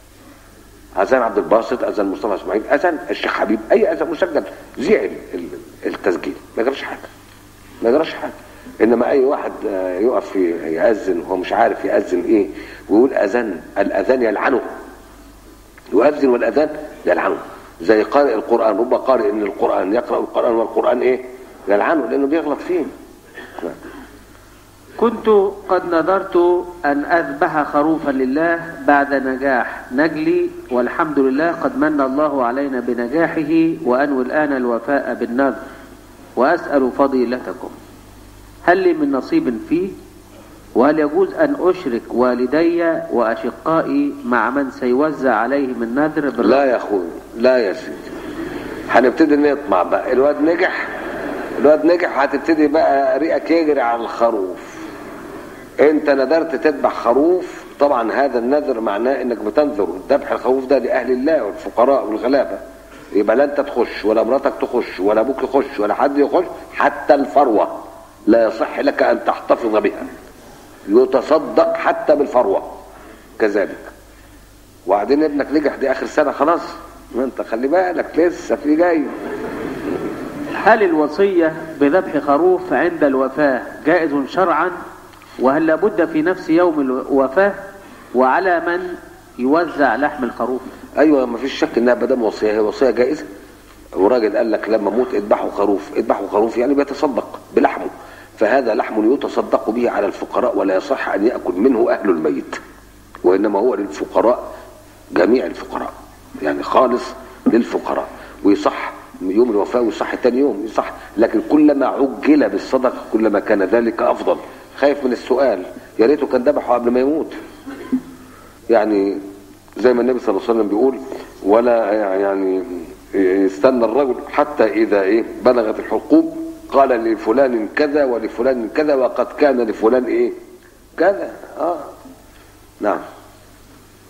Speaker 1: اذان عبد الباسط اذان مصطفى اسماعيل اذان الشيخ حبيب اي اذان مسجل زيع التسجيل ما جابش حاجه ما جراش حاجه انما اي واحد يقف يأذن وهو مش عارف يأذن ايه ويقول اذان الاذان يلعنه يؤذن والاذان يلعنه زي قارئ القرآن رب قارئ ان القرآن يقرأ القرآن والقرآن ايه يلعنه لانه بيغلط فيه
Speaker 2: كنت قد نذرت أن أذبح خروفا لله بعد نجاح نجلي والحمد لله قد من الله علينا بنجاحه وأنوي الآن الوفاء بالنذر وأسأل فضيلتكم هل لي من نصيب فيه وهل يجوز أن أشرك والدي وأشقائي مع من سيوزع عليهم النذر بالرغم
Speaker 1: لا يا اخوي لا يا سيدي هنبتدي نطمع بقى الواد نجح الواد نجح هتبتدي بقى ريقك يجري على الخروف انت نذرت تذبح خروف طبعا هذا النذر معناه انك بتنذر ذبح الخروف ده لاهل الله والفقراء والغلابه يبقى لا انت تخش ولا مراتك تخش ولا ابوك يخش ولا حد يخش حتى الفروه لا يصح لك ان تحتفظ بها يتصدق حتى بالفروه كذلك وبعدين ابنك نجح دي اخر سنه خلاص ما انت خلي بالك لسه في جاي
Speaker 2: هل الوصية بذبح خروف عند الوفاة جائز شرعا وهل لابد في نفس يوم الوفاة وعلى من يوزع لحم الخروف
Speaker 1: ايوه ما فيش شك انها بدل وصيه هي وصيه جائزه وراجل قال لك لما اموت اذبحوا خروف اذبحوا خروف يعني بيتصدق بلحمه فهذا لحم يتصدق به على الفقراء ولا يصح ان ياكل منه اهل الميت وانما هو للفقراء جميع الفقراء يعني خالص للفقراء ويصح يوم الوفاة ويصح تاني يوم يصح لكن كلما عجل بالصدقة كلما كان ذلك أفضل خايف من السؤال يا ريته كان ذبحه قبل ما يموت يعني زي ما النبي صلى الله عليه وسلم بيقول ولا يعني يستنى الرجل حتى إذا إيه بلغت الحقوق قال لفلان كذا ولفلان كذا وقد كان لفلان إيه كذا آه نعم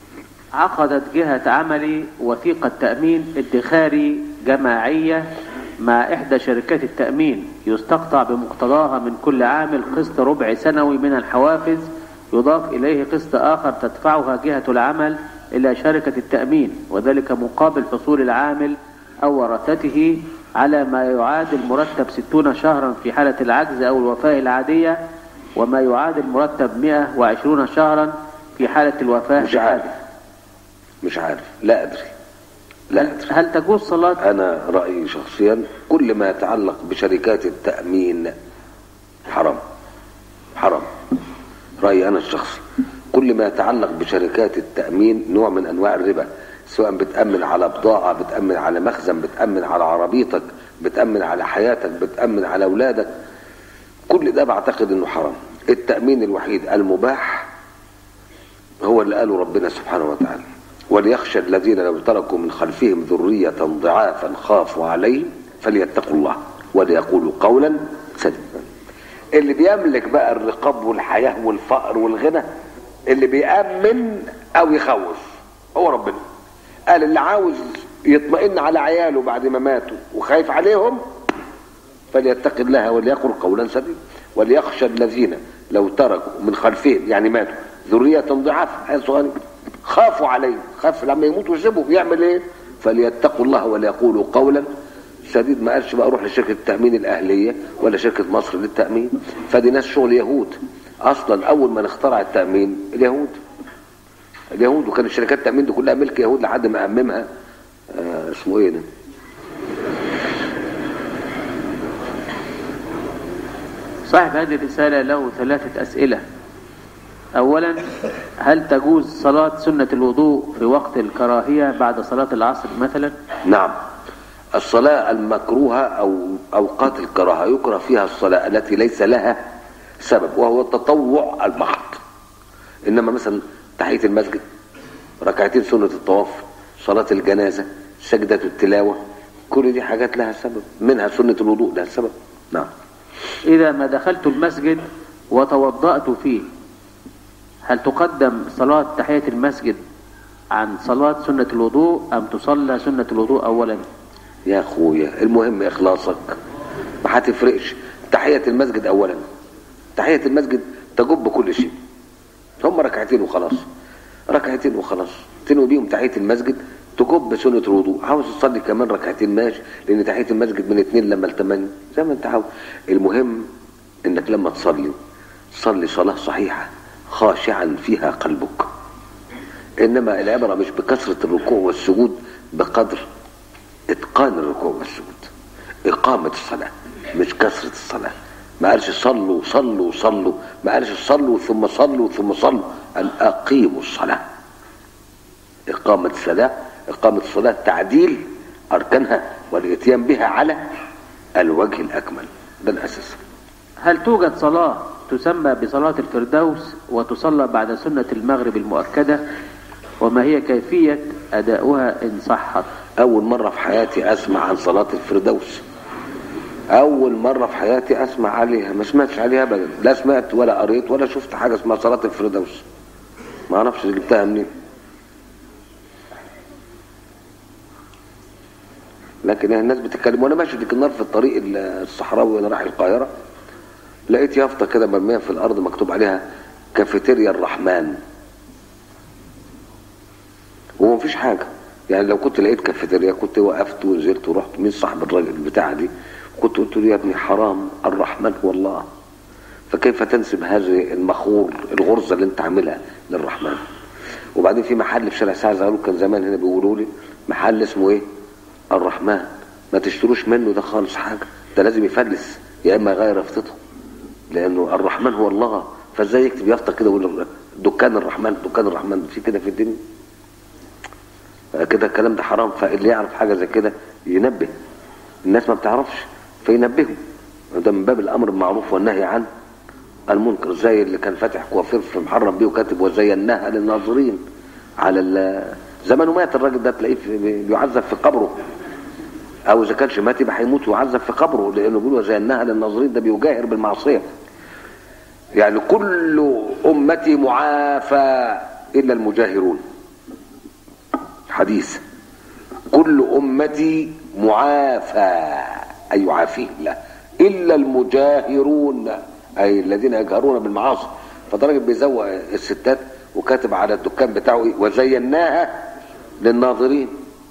Speaker 2: عقدت جهة عملي وثيقة تأمين ادخاري جماعية مع إحدى شركات التأمين يستقطع بمقتضاها من كل عامل قسط ربع سنوي من الحوافز يضاف إليه قسط آخر تدفعها جهة العمل إلى شركة التأمين وذلك مقابل حصول العامل أو ورثته على ما يعادل مرتب ستون شهرا في حالة العجز أو الوفاة العادية وما يعادل مرتب 120 شهرا في حالة الوفاة
Speaker 1: مش عارف مش عارف لا أدري لا
Speaker 2: هل,
Speaker 1: أدري
Speaker 2: هل تجوز صلاة
Speaker 1: أنا رأيي شخصيا كل ما يتعلق بشركات التأمين حرام حرام رأيي أنا الشخصي كل ما يتعلق بشركات التأمين نوع من أنواع الربا سواء بتأمن على بضاعة بتأمن على مخزن بتأمن على عربيتك بتأمن على حياتك بتأمن على أولادك كل ده بعتقد أنه حرام التأمين الوحيد المباح هو اللي قاله ربنا سبحانه وتعالى وليخشى الذين لو تركوا من خلفهم ذرية ضعافا خافوا عليهم فليتقوا الله وليقولوا قولا سديدا اللي بيملك بقى الرقاب والحياة والفقر والغنى اللي بيأمن أو يخوف هو ربنا قال اللي عاوز يطمئن على عياله بعد ما ماتوا وخايف عليهم فليتق الله وليقل قولا سديدا وليخشى الذين لو تركوا من خلفهم يعني ماتوا ذرية ضعاف عيال صغيرين خافوا عليه خاف لما يموت ويسيبه يعمل ايه فليتقوا الله وليقولوا قولا سديد ما قالش بقى روح لشركة التأمين الأهلية ولا شركة مصر للتأمين فدي ناس شغل يهود أصلا أول ما اخترع التأمين اليهود اليهود وكانت شركات التأمين دي كلها ملك يهود لحد ما أممها آه اسمه ايه ده
Speaker 2: صاحب هذه الرسالة له ثلاثة أسئلة أولا هل تجوز صلاة سنة الوضوء في وقت الكراهية بعد صلاة العصر مثلا
Speaker 1: نعم الصلاة المكروهة أو أوقات الكراهة يكره فيها الصلاة التي ليس لها سبب وهو التطوع المحض إنما مثلا تحية المسجد ركعتين سنة الطواف صلاة الجنازة سجدة التلاوة كل دي حاجات لها سبب منها سنة الوضوء لها سبب نعم
Speaker 2: إذا ما دخلت المسجد وتوضأت فيه هل تقدم صلاة تحية المسجد عن صلاة سنة الوضوء أم تصلى سنة الوضوء أولا
Speaker 1: يا أخويا المهم إخلاصك ما هتفرقش تحية المسجد أولا تحية المسجد تجب كل شيء هم ركعتين وخلاص ركعتين وخلاص تنوي بيهم تحية المسجد تجب سنة الوضوء عاوز تصلي كمان ركعتين ماشي لأن تحية المسجد من اتنين لما لتمانية زي ما انت عاوز المهم انك لما تصلي صلي صلاة صحيحة خاشعا فيها قلبك انما العبرة مش بكثرة الركوع والسجود بقدر اتقان الركوع والسجود اقامة الصلاة مش كثرة الصلاة ما قالش صلوا صلوا صلوا ما قالش صلوا ثم صلوا ثم صلوا قال اقيموا الصلاة اقامة الصلاة اقامة الصلاة تعديل اركانها والاتيان بها على الوجه الاكمل ده الاساس
Speaker 2: هل توجد صلاة تسمى بصلاة الفردوس وتصلى بعد سنة المغرب المؤكدة وما هي كيفية أداؤها إن صحت
Speaker 1: أول مرة في حياتي أسمع عن صلاة الفردوس أول مرة في حياتي أسمع عليها ما سمعتش عليها أبدا لا سمعت ولا قريت ولا شفت حاجة اسمها صلاة الفردوس ما أعرفش جبتها منين لكن الناس بتتكلم وأنا ماشي ديك النهار في الطريق الصحراوي وأنا رايح القاهرة لقيت يافطة كده مرمية في الأرض مكتوب عليها كافيتيريا الرحمن وما فيش حاجة يعني لو كنت لقيت كافيتيريا كنت وقفت ونزلت ورحت مين صاحب الراجل البتاعة دي كنت قلت له يا ابني حرام الرحمن هو الله فكيف تنسب هذه المخور الغرزة اللي انت عاملها للرحمن وبعدين في محل في شارع سعد زغلول كان زمان هنا بيقولوا لي محل اسمه ايه الرحمن ما تشتروش منه ده خالص حاجة ده لازم يفلس يا اما يغير يافطته لانه الرحمن هو الله فازاي يكتب يافطه كده ويقول دكان الرحمن دكان الرحمن في كده في الدنيا كده الكلام ده حرام فاللي يعرف حاجه زي كده ينبه الناس ما بتعرفش فينبههم ده من باب الامر بالمعروف والنهي عن المنكر زي اللي كان فاتح كوافير في محرم بيه وكاتب وزيناها للناظرين على زمانه مات الراجل ده تلاقيه بيعذب في قبره او اذا كانش مات يبقى هيموت ويعذب في قبره لانه بيقول وزيناها للناظرين ده بيجاهر بالمعصيه يعني كل امتي معافى الا المجاهرون حديث كل امتي معافى أي يعافيهم لا إلا المجاهرون أي الذين يجهرون بالمعاصي فالراجل بيزوق الستات وكاتب على الدكان بتاعه إيه؟ وزيناها للناظرين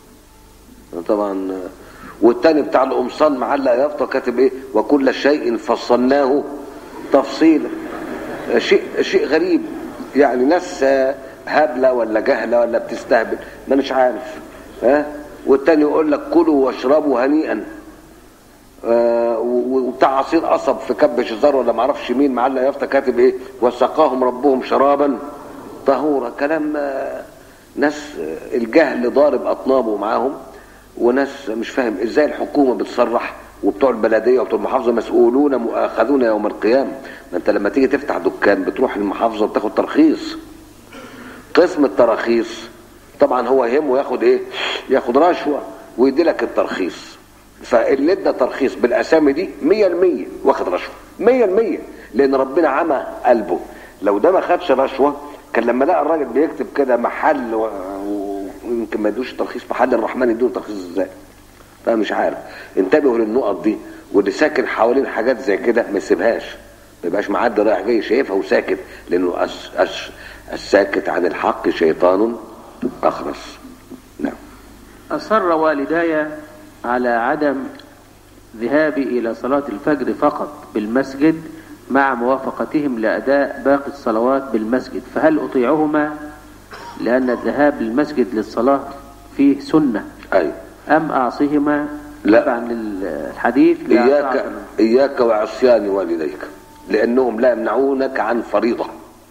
Speaker 1: طبعا والتاني بتاع القمصان معلق يافطه كاتب ايه وكل شيء فصلناه تفصيلا شيء شيء غريب يعني ناس هبله ولا جهله ولا بتستهبل ما مش عارف ها والتاني يقول لك كلوا واشربوا هنيئا آه وبتاع عصير قصب في كب شزار ولا ما اعرفش مين معلق يافطه كاتب ايه وسقاهم ربهم شرابا طهورا كلام آه ناس آه الجهل ضارب اطنابه معاهم وناس مش فاهم ازاي الحكومه بتصرح وبتوع البلديه وبتوع المحافظه مسؤولون مؤاخذون يوم القيامه ما انت لما تيجي تفتح دكان بتروح المحافظه وتاخد ترخيص قسم التراخيص طبعا هو يهمه ياخد ايه ياخد رشوه ويدي لك الترخيص فاللي ادى ترخيص بالاسامي دي 100% واخد رشوه 100% لان ربنا عمى قلبه لو ده ما خدش رشوه كان لما لقى الراجل بيكتب كده محل و... ويمكن ما يدوش ترخيص محل الرحمن يدوه ترخيص ازاي فمش عارف انتبهوا للنقط دي واللي ساكن حوالين حاجات زي كده ما يسيبهاش ما يبقاش معدي رايح جاي شايفها وساكت لانه أش... أش... الساكت عن الحق شيطان اخرس نعم
Speaker 2: أصر والداي على عدم ذهابي إلى صلاة الفجر فقط بالمسجد مع موافقتهم لأداء باقي الصلوات بالمسجد فهل أطيعهما لأن الذهاب للمسجد للصلاة فيه سنة
Speaker 1: ايوه
Speaker 2: أم أعصيهما
Speaker 1: لا.
Speaker 2: طبعا الحديث لا
Speaker 1: اياك
Speaker 2: طاعة
Speaker 1: اياك وعصيان والديك لانهم لا يمنعونك عن فريضه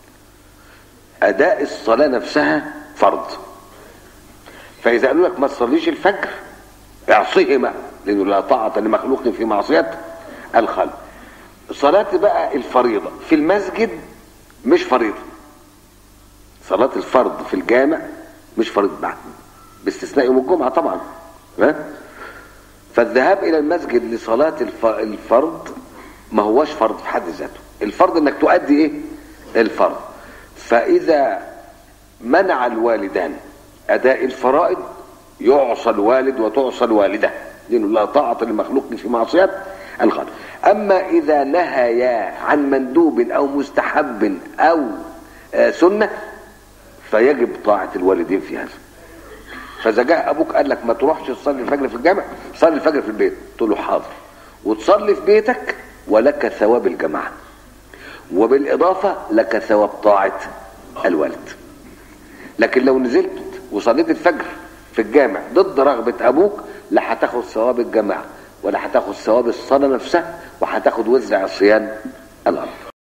Speaker 1: اداء الصلاه نفسها فرض فاذا قالوا لك ما تصليش الفجر اعصيهما لانه لا طاعه لمخلوق في معصيه الخلق صلاه بقى الفريضه في المسجد مش فريضه صلاه الفرض في الجامع مش فريضه بعد باستثناء يوم الجمعه طبعا ها فالذهاب الى المسجد لصلاه الف- الفرض ما هوش فرض في حد ذاته الفرض انك تؤدي ايه الفرض فاذا منع الوالدان اداء الفرائض يعصى الوالد وتعصى الوالده لانه لا طاعه لمخلوق في معصيه الخالق اما اذا نهيا عن مندوب او مستحب او آه، سنه فيجب طاعه الوالدين في هذا فاذا جاء ابوك قال لك ما تروحش تصلي الفجر في الجامع صلي الفجر في البيت تقول له حاضر وتصلي في بيتك ولك ثواب الجماعه وبالاضافه لك ثواب طاعه الوالد لكن لو نزلت وصليت الفجر في الجامع ضد رغبه ابوك لا هتاخد ثواب الجماعه ولا هتاخد ثواب الصلاه نفسها وهتاخد وزر عصيان الارض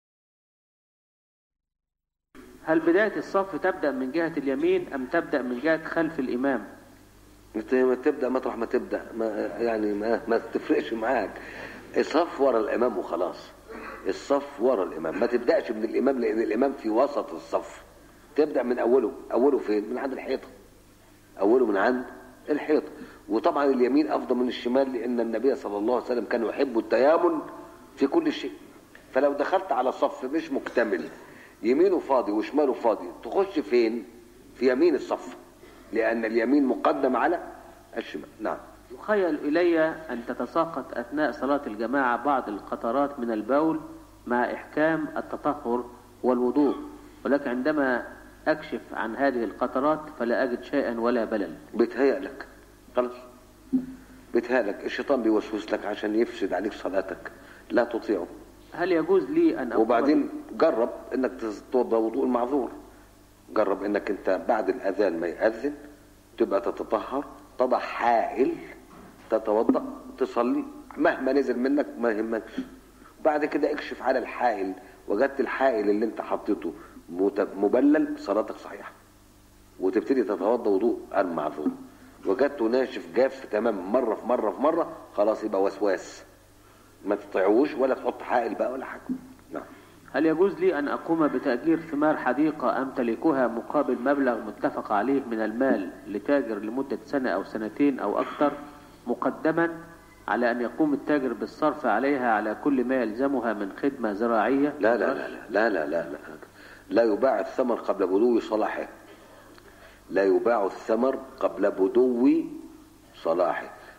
Speaker 2: هل بداية الصف تبدأ من جهة اليمين أم تبدأ من جهة خلف الإمام
Speaker 1: انت ما تبدا مطرح ما تبدا ما يعني ما, ما تفرقش معاك الصف ورا الامام وخلاص الصف ورا الامام ما تبداش من الامام لان الامام في وسط الصف تبدا من اوله اوله فين من عند الحيطه اوله من عند الحيطه وطبعا اليمين افضل من الشمال لان النبي صلى الله عليه وسلم كان يحب التيامن في كل شيء فلو دخلت على صف مش مكتمل يمينه فاضي وشماله فاضي تخش فين في يمين الصف لان اليمين مقدم على الشمال نعم
Speaker 2: يخيل إلي أن تتساقط أثناء صلاة الجماعة بعض القطرات من البول مع إحكام التطهر والوضوء ولكن عندما أكشف عن هذه القطرات فلا أجد شيئا ولا بلل
Speaker 1: بيتهيأ لك خلاص بيتهيأ لك الشيطان بيوسوس لك عشان يفسد عليك صلاتك لا تطيعه
Speaker 2: هل يجوز لي أن أقوم
Speaker 1: وبعدين جرب انك تتوضا وضوء المعذور جرب انك انت بعد الاذان ما ياذن تبقى تتطهر تضع حائل تتوضا تصلي مهما نزل منك ما يهمكش بعد كده اكشف على الحائل وجدت الحائل اللي انت حطيته مت- مبلل صلاتك صحيحه وتبتدي تتوضا وضوء المعذور وجدته ناشف جاف تمام مره في مره في مره خلاص يبقى وسواس ما تطيعوش ولا تحط حائل بقى ولا حاجه نعم
Speaker 2: هل يجوز لي أن أقوم بتأجير ثمار حديقة أمتلكها مقابل مبلغ متفق عليه من المال لتاجر لمدة سنة أو سنتين أو أكثر مقدما على أن يقوم التاجر بالصرف عليها على كل ما يلزمها من خدمة زراعية
Speaker 1: لا لا لا لا لا لا لا لا لا يباع الثمر قبل بدو صلاحه لا يباع الثمر قبل بدو صلاحه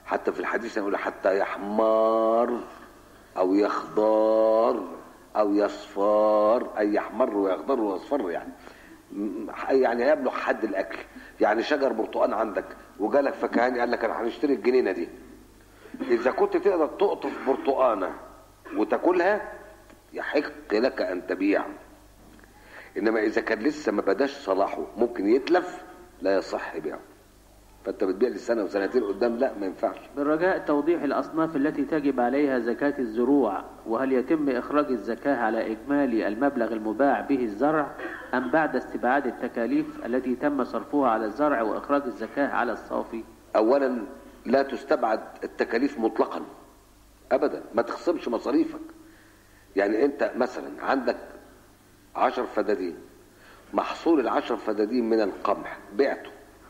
Speaker 1: حتى في الحديث يقول حتى يحمر او يخضر او يصفر اي يحمر ويخضر ويصفر يعني م- يعني يبلغ حد الاكل يعني شجر برتقال عندك وجالك فكهاني قال لك انا هنشتري الجنينه دي اذا كنت تقدر تقطف برتقانه وتاكلها يحق لك ان تبيع انما اذا كان لسه ما بداش صلاحه ممكن يتلف لا يصح بيعه فانت بتبيع لسنه وسنتين قدام لا ما ينفعش
Speaker 2: بالرجاء توضيح الأصناف التي تجب عليها زكاة الزروع وهل يتم إخراج الزكاة على إجمالي المبلغ المباع به الزرع أم بعد استبعاد التكاليف التي تم صرفها على الزرع وإخراج الزكاة على الصافي
Speaker 1: اولا لا تستبعد التكاليف مطلقا ابدا ما تخصمش مصاريفك يعني انت مثلا عندك عشر فدادين محصول العشر فدادين من القمح بعته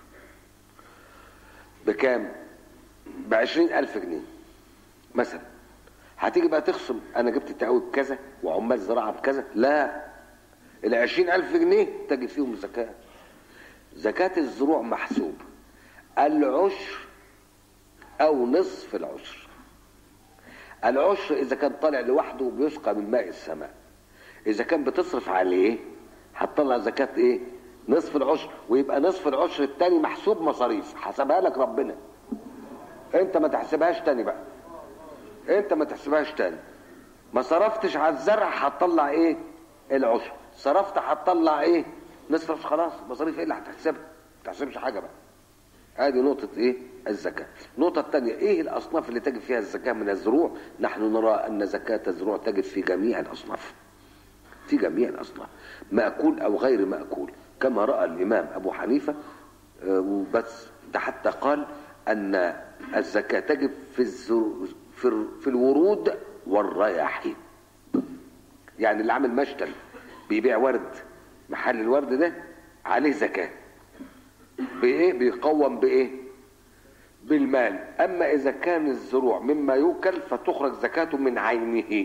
Speaker 1: بكام بعشرين الف جنيه مثلا هتيجي بقى تخصم انا جبت التعويض بكذا وعمال زراعه بكذا لا العشرين الف جنيه تجد فيهم زكاه زكاه الزروع محسوب العشر او نصف العشر العشر اذا كان طالع لوحده بيسقى من ماء السماء اذا كان بتصرف عليه هتطلع زكاة ايه نصف العشر ويبقى نصف العشر التاني محسوب مصاريف حسبها لك ربنا انت ما تحسبهاش تاني بقى انت ما تحسبهاش تاني ما صرفتش على الزرع هتطلع ايه العشر صرفت هتطلع ايه نصف العشر خلاص مصاريف ايه اللي هتحسبها ما تحسبش حاجه بقى ادي نقطة ايه الزكاة النقطة الثانية ايه الاصناف اللي تجب فيها الزكاة من الزروع نحن نرى ان زكاة الزروع تجب في جميع الاصناف في جميع الاصناف مأكول او غير مأكول كما رأى الامام ابو حنيفة آه، وبس ده حتى قال ان الزكاة تجب في الزر... في, ال- في الورود والرياحين يعني اللي عامل مشتل بيبيع ورد محل الورد ده عليه زكاه بايه بيقوم بايه بالمال اما اذا كان الزروع مما يوكل فتخرج زكاته من عينه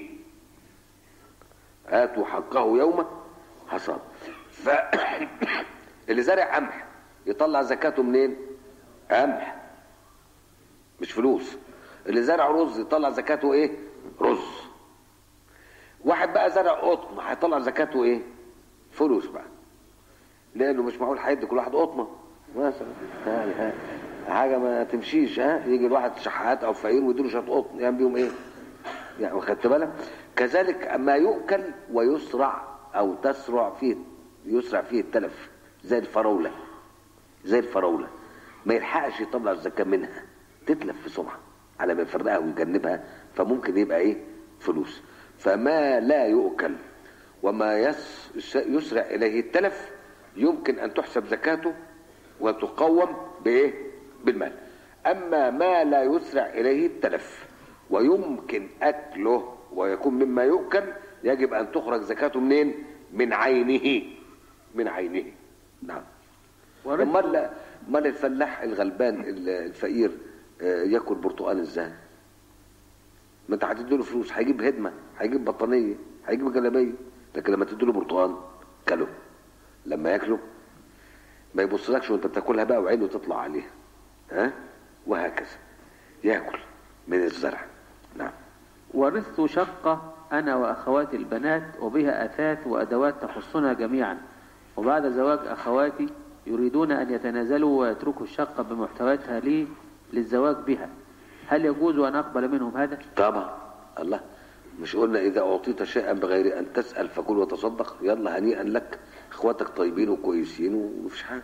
Speaker 1: اتوا حقه يوم حصاد ف اللي زارع قمح يطلع زكاته منين قمح مش فلوس اللي زارع رز يطلع زكاته ايه رز واحد بقى زرع قطن هيطلع زكاته ايه فلوس بقى لانه مش معقول هيدي كل واحد قطنه مثلا يعني ها حاجه ما تمشيش ها يجي الواحد شحات او فقير ويديله شويه قطن يعمل بيهم ايه؟ يعني خدت بالك؟ كذلك ما يؤكل ويسرع او تسرع فيه يسرع فيه التلف زي الفراوله زي الفراوله ما يلحقش يطلع الزكاه منها تتلف في سمعه على ما يفرقها ويجنبها فممكن يبقى ايه؟ فلوس فما لا يؤكل وما يس يسرع اليه التلف يمكن ان تحسب زكاته وتقوم بايه بالمال اما ما لا يسرع اليه التلف ويمكن اكله ويكون مما يؤكل يجب ان تخرج زكاته منين من عينه من عينه نعم امال امال الفلاح الغلبان الفقير آه، ياكل برتقال ازاي ما انت هتديله فلوس هيجيب هدمه هيجيب بطانيه هيجيب جلابيه لكن لما تديله برتقال كله لما ياكله ما يبصلكش وانت بتاكلها بقى وعينه تطلع عليها ها وهكذا ياكل من الزرع نعم
Speaker 2: ورثت شقة أنا وأخواتي البنات وبها أثاث وأدوات تخصنا جميعا وبعد زواج أخواتي يريدون أن يتنازلوا ويتركوا الشقة بمحتوياتها لي للزواج بها هل يجوز أن أقبل منهم هذا؟
Speaker 1: طبعا الله مش قلنا اذا اعطيت شيئا بغير ان تسال فكل وتصدق يلا هنيئا لك اخواتك طيبين وكويسين ومفيش حاجه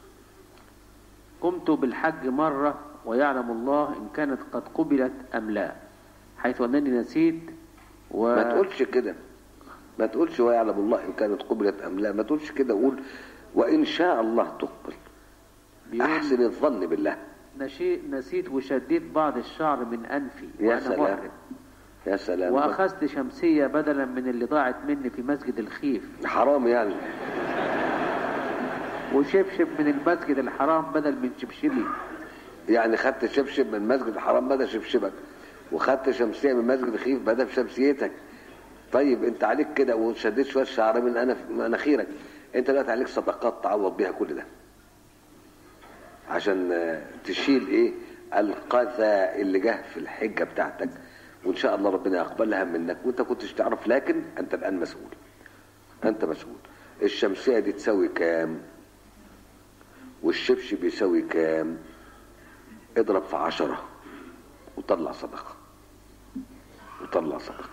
Speaker 2: قمت بالحج مرة ويعلم الله إن كانت قد قبلت أم لا حيث أنني نسيت و...
Speaker 1: ما تقولش كده ما تقولش ويعلم الله ان كانت قبلت ام لا ما تقولش كده قول وان شاء الله تقبل
Speaker 2: بيقول
Speaker 1: احسن الظن بالله
Speaker 2: نشي... نسيت وشديت بعض الشعر من أنفي
Speaker 1: يا
Speaker 2: وأنا
Speaker 1: سلام
Speaker 2: محرم
Speaker 1: يا سلام
Speaker 2: وأخذت شمسية بدلا من اللي ضاعت مني في مسجد الخيف
Speaker 1: حرام يعني
Speaker 2: وشبشب من المسجد الحرام بدل من شبشبي
Speaker 1: يعني خدت شبشب من مسجد الحرام بدل شبشبك وخدت شمسيه من مسجد الخيف بدل شمسيتك طيب انت عليك كده وشديت شويه شعر من انا من مناخيرك انت دلوقتي عليك صدقات تعوض بيها كل ده عشان آه، تشيل ايه القذى اللي جه في الحجة بتاعتك وإن شاء الله ربنا يقبلها منك وأنت كنتش تعرف لكن أنت الآن مسؤول أنت مسؤول الشمسية دي تساوي كام والشبشب بيساوي كام اضرب في عشرة وطلع صدقة وطلع صدقة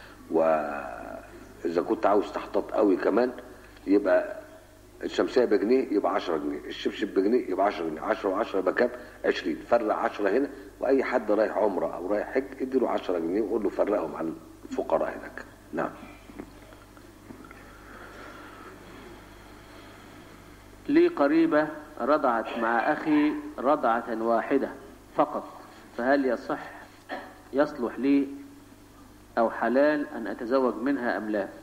Speaker 1: وإذا كنت عاوز تحتاط قوي كمان يبقى الشمسية بجنيه يبقى 10 جنيه الشبشب بجنيه يبقى 10 جنيه 10 و10 يبقى كام 20 فرق 10 هنا واي حد رايح عمره او رايح حج اديله 10 جنيه وقول له فرقهم على الفقراء هناك نعم
Speaker 2: لي قريبة رضعت مع أخي رضعة واحدة فقط فهل يصح يصلح لي أو حلال أن أتزوج منها أم لا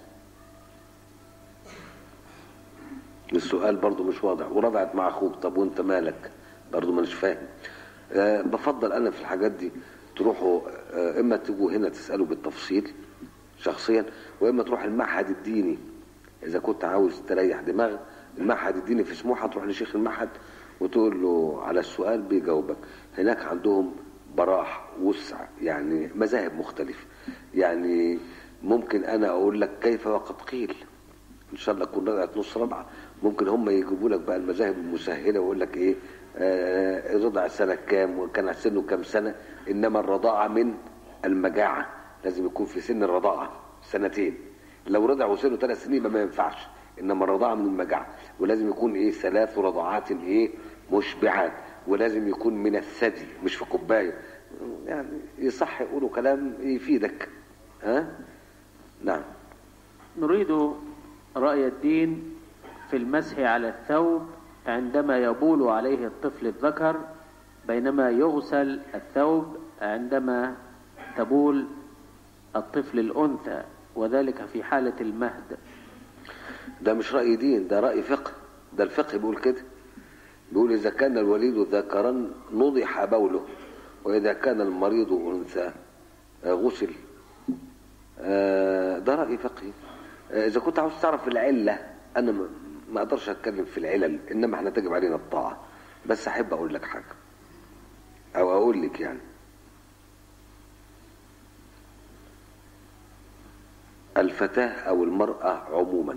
Speaker 1: السؤال برضو مش واضح ورضعت مع اخوك طب وانت مالك برضو مش فاهم أه بفضل انا في الحاجات دي تروحوا أه اما تجوا هنا تسالوا بالتفصيل شخصيا واما تروح المعهد الديني اذا كنت عاوز تريح دماغك المعهد الديني في سموحه تروح لشيخ المعهد وتقول له على السؤال بيجاوبك هناك عندهم براح وسع يعني مذاهب مختلفه يعني ممكن انا اقول لك كيف وقد قيل ان شاء الله تكون رضعت نص رضعه ممكن هم يجيبوا لك بقى المذاهب المسهله ويقول لك ايه آه رضع سنه كام وكان سنه كام سنه انما الرضاعه من المجاعه لازم يكون في سن الرضاعه سنتين لو رضع وسنه ثلاث سنين يبقى ما ينفعش انما الرضاعه من المجاعه ولازم يكون ايه ثلاث رضعات ايه مشبعات ولازم يكون من الثدي مش في كوبايه يعني يصح يقولوا كلام يفيدك ها أه؟ نعم
Speaker 2: نريد رأي الدين في المسح على الثوب عندما يبول عليه الطفل الذكر بينما يغسل الثوب عندما تبول الطفل الأنثى وذلك في حالة المهد
Speaker 1: ده مش رأي دين ده رأي فقه ده الفقه بيقول كده بيقول إذا كان الوليد ذكرا نضح بوله وإذا كان المريض أنثى غسل ده رأي فقهي إذا كنت عاوز تعرف العلة أنا ما أقدرش أتكلم في العلل إنما احنا تجب علينا الطاعة بس أحب أقول لك حاجة أو أقول لك يعني الفتاة أو المرأة عموما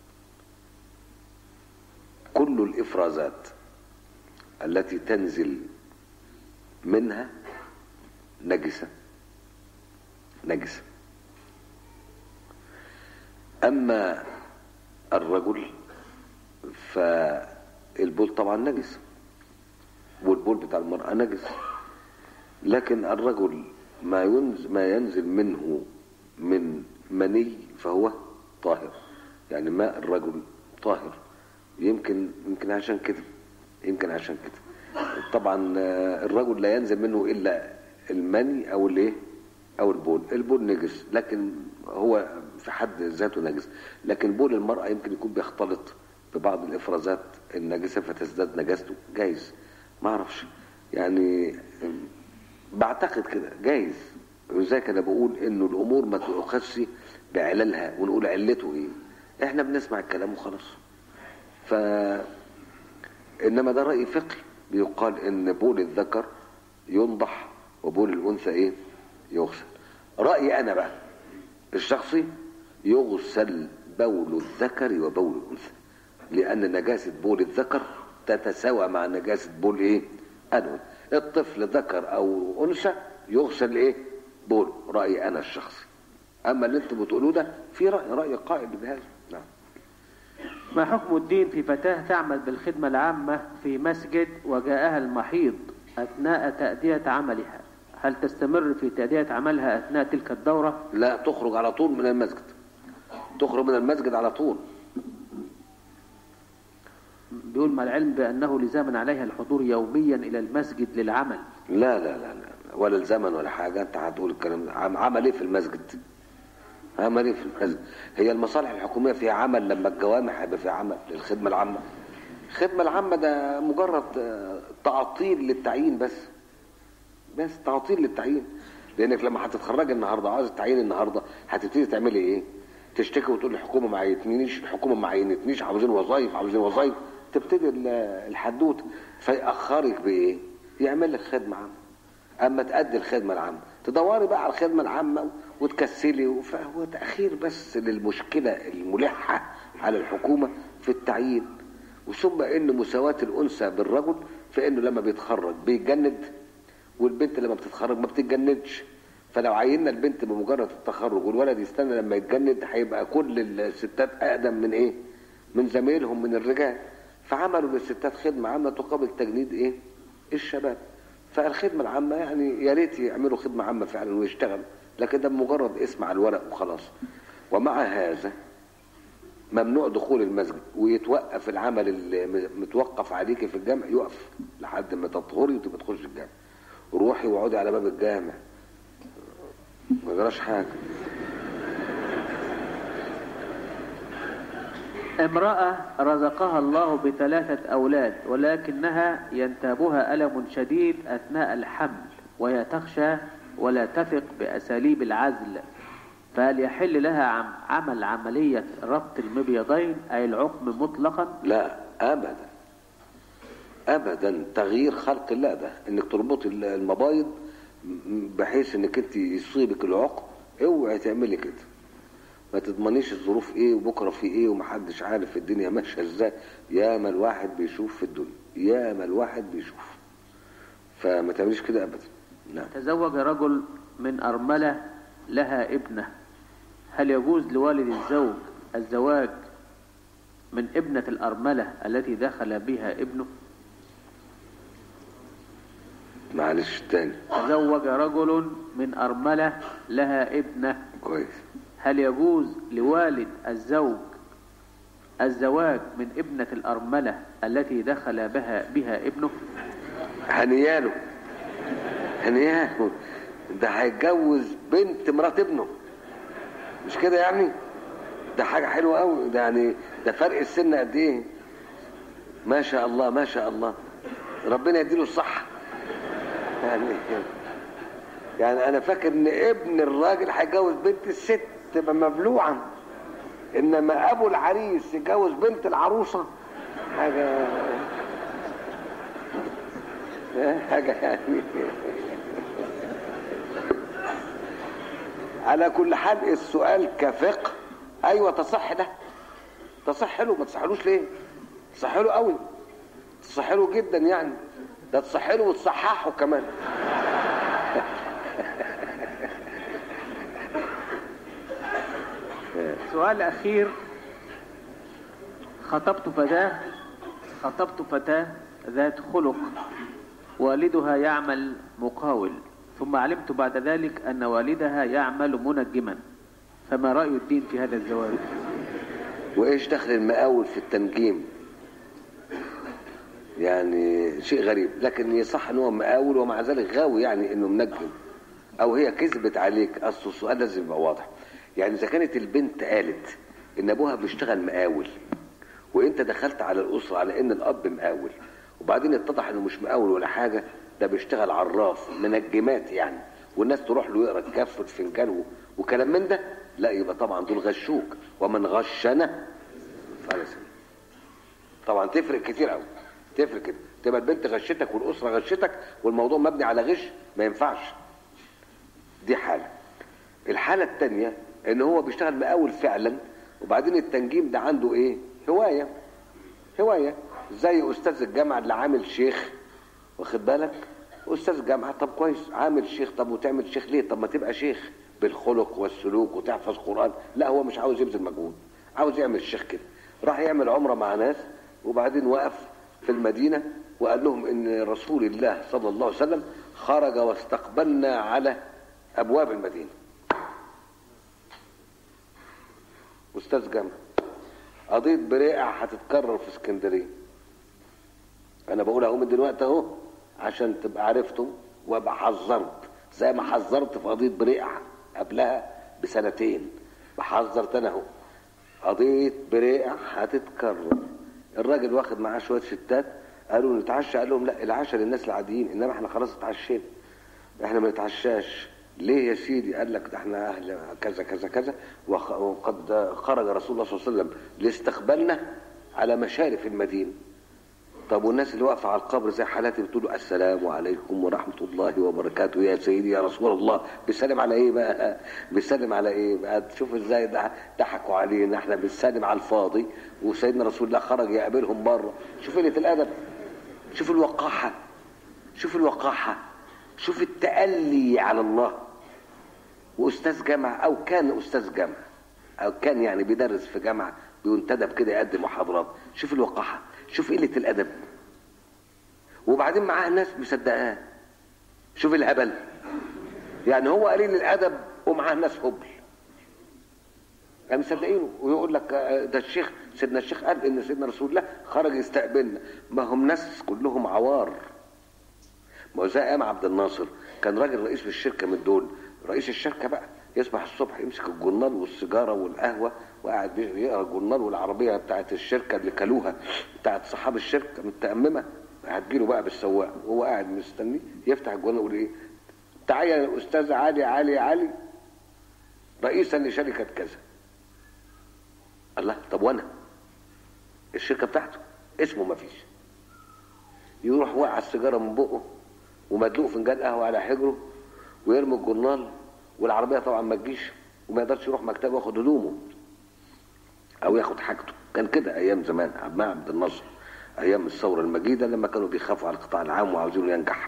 Speaker 1: كل الإفرازات التي تنزل منها نجسة نجسة أما الرجل فالبول طبعا نجس والبول بتاع المرأة نجس لكن الرجل ما ينزل, ما ينزل منه من مني فهو طاهر يعني ماء الرجل طاهر يمكن يمكن عشان كده يمكن عشان كده طبعا الرجل لا ينزل منه الا المني او الايه او البول البول نجس لكن هو في حد ذاته نجس لكن بول المرأة يمكن يكون بيختلط ببعض الافرازات النجسة فتزداد نجاسته جايز ما اعرفش يعني بعتقد كده جايز ولذلك انا بقول انه الامور ما تؤخذش بعللها ونقول علته ايه احنا بنسمع الكلام وخلاص ف انما ده راي فقهي بيقال ان بول الذكر ينضح وبول الانثى ايه يغسل رايي انا بقى الشخصي يغسل بول الذكر وبول الانثى لان نجاسه بول الذكر تتساوى مع نجاسه بول ايه الانثى الطفل ذكر او انثى يغسل ايه بول رايي انا الشخصي اما اللي انتم بتقولوه ده في راي راي قائم بهذا نعم
Speaker 2: ما حكم الدين في فتاة تعمل بالخدمة العامة في مسجد وجاءها المحيض أثناء تأدية عملها هل تستمر في تأدية عملها أثناء تلك الدورة
Speaker 1: لا تخرج على طول من المسجد تخرج من المسجد على طول
Speaker 2: بيقول مع العلم بأنه لزاما عليها الحضور يوميا إلى المسجد للعمل
Speaker 1: لا لا لا لا ولا الزمن ولا حاجة انت هتقول الكلام ده عمل ايه في المسجد عمل ايه في المسجد هي المصالح الحكومية فيها عمل لما الجوامع هيبقى فيها عمل للخدمة العامة الخدمة العامة ده مجرد تعطيل للتعيين بس بس تعطيل للتعيين لانك لما هتتخرجي النهارده عاوز التعيين النهارده هتبتدي تعملي ايه تشتكي وتقول الحكومه ما عينتنيش الحكومه ما عينتنيش عاوزين وظايف عاوزين وظايف تبتدي الحدوته فيأخرك بايه يعمل لك خدمه عامه اما تأدي الخدمه العامه تدوري بقى على الخدمه العامه وتكسلي فهو تاخير بس للمشكله الملحه على الحكومه في التعيين وثم ان مساواه الانثى بالرجل في انه لما بيتخرج بيتجند والبنت لما بتتخرج ما بتتجندش فلو عيننا البنت بمجرد التخرج والولد يستنى لما يتجند هيبقى كل الستات اقدم من ايه من زمايلهم من الرجال فعملوا للستات خدمه عامه تقابل تجنيد ايه الشباب فالخدمه العامه يعني يا ريت يعملوا خدمه عامه فعلا ويشتغلوا لكن ده مجرد اسم على الورق وخلاص ومع هذا ممنوع دخول المسجد ويتوقف العمل اللي متوقف عليك في الجامع يقف لحد ما تطهري وتبقى تخش الجامع روحي واقعدي على باب الجامع ما جراش حاجه
Speaker 2: امرأة رزقها الله بثلاثة أولاد ولكنها ينتابها ألم شديد أثناء الحمل وهي تخشى ولا تثق بأساليب العزل فهل يحل لها عم عمل عملية ربط المبيضين أي العقم مطلقا
Speaker 1: لا ابدا ابدا تغيير خلق الله ده انك تربطي المبايض بحيث انك انت يصيبك العقم اوعي تعملي كده ما تضمنيش الظروف ايه وبكره في ايه ومحدش عارف الدنيا ماشيه ازاي ياما الواحد بيشوف في الدنيا ياما الواحد بيشوف فما تعمليش كده ابدا نعم
Speaker 2: تزوج رجل من أرملة لها ابنة هل يجوز لوالد الزوج الزواج من ابنة الأرملة التي دخل بها ابنه
Speaker 1: معلش تاني
Speaker 2: تزوج رجل من أرملة لها ابنة
Speaker 1: كويس
Speaker 2: هل يجوز لوالد الزوج الزواج من ابنة الأرملة التي دخل بها بها ابنه
Speaker 1: هنياله هنياله ده هيتجوز بنت مرات ابنه مش كده يعني ده حاجة حلوة قوي ده يعني ده فرق السن قد ايه ما شاء الله ما شاء الله ربنا يديله الصحة يعني يعني انا فاكر ان ابن الراجل هيجوز بنت الست تبقى مبلوعا انما ابو العريس يجوز بنت العروسة حاجة حاجة يعني على كل حال السؤال كفقه ايوه تصح ده تصح له ما تصحلوش ليه تصح له قوي تصح له جدا يعني ده تصح له وتصححه كمان
Speaker 2: سؤال أخير خطبت فتاة خطبت فتاة ذات خلق والدها يعمل مقاول ثم علمت بعد ذلك أن والدها يعمل منجما فما رأي الدين في هذا الزواج
Speaker 1: وايش دخل المقاول في التنجيم يعني شيء غريب لكن يصح ان هو مقاول ومع ذلك غاوي يعني انه منجم او هي كذبت عليك اصل السؤال لازم يبقى واضح يعني اذا كانت البنت قالت ان ابوها بيشتغل مقاول وانت دخلت على الاسره على ان الاب مقاول وبعدين اتضح انه مش مقاول ولا حاجه ده بيشتغل عراف منجمات يعني والناس تروح له يقرا الكف والفنجان و- وكلام من ده لا يبقى طبعا دول غشوك ومن غشنا فلس طبعا تفرق كتير قوي تفرق كده تبقى البنت غشتك والاسره غشتك والموضوع مبني على غش ما ينفعش دي حاله الحاله الثانيه ان هو بيشتغل مقاول فعلا وبعدين التنجيم ده عنده ايه هوايه هوايه زي استاذ الجامعه اللي عامل شيخ واخد بالك استاذ جامعه طب كويس عامل شيخ طب وتعمل شيخ ليه طب ما تبقى شيخ بالخلق والسلوك وتحفظ قران لا هو مش عاوز يبذل مجهود عاوز يعمل شيخ كده راح يعمل عمره مع ناس وبعدين وقف في المدينه وقال لهم ان رسول الله صلى الله عليه وسلم خرج واستقبلنا على ابواب المدينه استاذ جامعه قضيه بريقع هتتكرر في اسكندريه انا بقول اهو من دلوقتي اهو عشان تبقى عرفته وابقى حذرت زي ما حذرت في قضيه بريقع قبلها بسنتين بحذرت انا اهو قضيه بريقع هتتكرر الراجل واخد معاه شويه ستات قالوا نتعشى قال لهم لا العشاء للناس العاديين انما احنا خلاص اتعشينا احنا ما نتعشاش ليه يا سيدي قال لك ده احنا اهل كذا كذا كذا وخ- وقد خرج رسول الله صلى الله عليه وسلم لاستقبالنا على مشارف المدينه طب والناس اللي واقفه على القبر زي حالاتي بتقول السلام عليكم ورحمه الله وبركاته يا سيدي يا رسول الله بيسلم على ايه بقى بيسلم على ايه بقى تشوف ازاي ده ضحكوا علينا احنا بنسلم على الفاضي وسيدنا رسول الله خرج يقابلهم بره شوف قله الادب شوف الوقاحه شوف الوقاحه شوف التألي على الله واستاذ جامعه او كان استاذ جامعه او كان يعني بيدرس في جامعه بينتدب كده يقدم محاضرات شوف الوقاحه شوف قله الادب وبعدين معاه ناس مصدقاه شوف الهبل يعني هو قليل الادب ومعاه ناس هبل يعني مصدقينه ويقول لك آه، ده الشيخ سيدنا الشيخ قال ان سيدنا رسول الله خرج يستقبلنا ما هم ناس كلهم عوار ما هو زي ايام عبد الناصر كان راجل رئيس في الشركه من دول رئيس الشركه بقى يصبح الصبح يمسك الجرنال والسيجاره والقهوه وقاعد يقرا الجرنال والعربيه بتاعت الشركه اللي كلوها بتاعت صحاب الشركه متأممه هتجيله بقى بالسواق وهو قاعد مستني يفتح الجرنال ويقول ايه تعالى يا استاذ علي علي علي رئيسا لشركه كذا الله طب وانا الشركه بتاعته اسمه ما فيش يروح واقع السيجاره من بقه ومدلوق فنجان قهوه على حجره ويرمي الجرنال والعربيه طبعا ما تجيش وما يقدرش يروح مكتبه ياخد هدومه او ياخد حاجته كان كده ايام زمان مع عبد الناصر ايام الثوره المجيده لما كانوا بيخافوا على القطاع العام وعاوزينه ينجح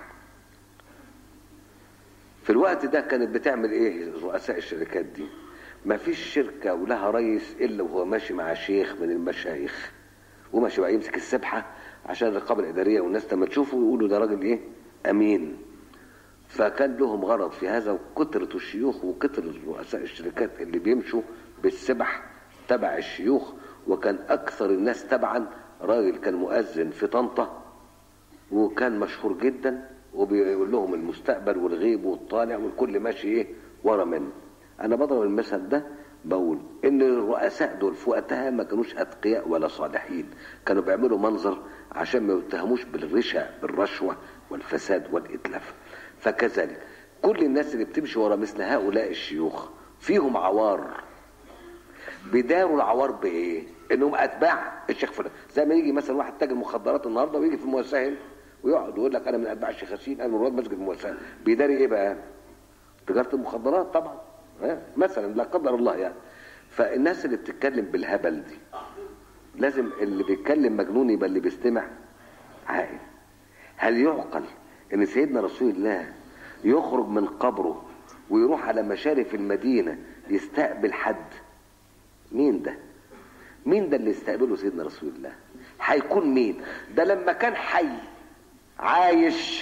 Speaker 1: في الوقت ده كانت بتعمل ايه رؤساء الشركات دي ما فيش شركة ولها رئيس الا وهو ماشي مع شيخ من المشايخ وماشي بقى يمسك السبحة عشان الرقابة الإدارية والناس لما تشوفه يقولوا ده راجل ايه أمين فكان لهم غرض في هذا وكثرة الشيوخ وكثرة رؤساء الشركات اللي بيمشوا بالسبح تبع الشيوخ وكان أكثر الناس تبعا راجل كان مؤذن في طنطا وكان مشهور جدا وبيقول لهم المستقبل والغيب والطالع والكل ماشي ايه ورا منه انا بضرب المثل ده بقول ان الرؤساء دول في وقتها ما كانوش اتقياء ولا صالحين كانوا بيعملوا منظر عشان ما يتهموش بالرشا بالرشوه والفساد والاتلاف فكذلك كل الناس اللي بتمشي ورا مثل هؤلاء الشيوخ فيهم عوار بيداروا العوار بايه؟ انهم اتباع الشيخ فلان زي ما يجي مثلا واحد تاجر مخدرات النهارده ويجي في المؤسسه هنا ويقعد ويقول لك انا من اتباع الشيخ ياسين انا من رواد مسجد المؤسسه بيداري ايه بقى؟ تجاره المخدرات طبعا ها؟ مثلا لا قدر الله يعني فالناس اللي بتتكلم بالهبل دي لازم اللي بيتكلم مجنون يبقى اللي بيستمع عاقل هل يعقل ان سيدنا رسول الله يخرج من قبره ويروح على مشارف المدينه يستقبل حد مين ده مين ده اللي استقبله سيدنا رسول الله هيكون مين ده لما كان حي عايش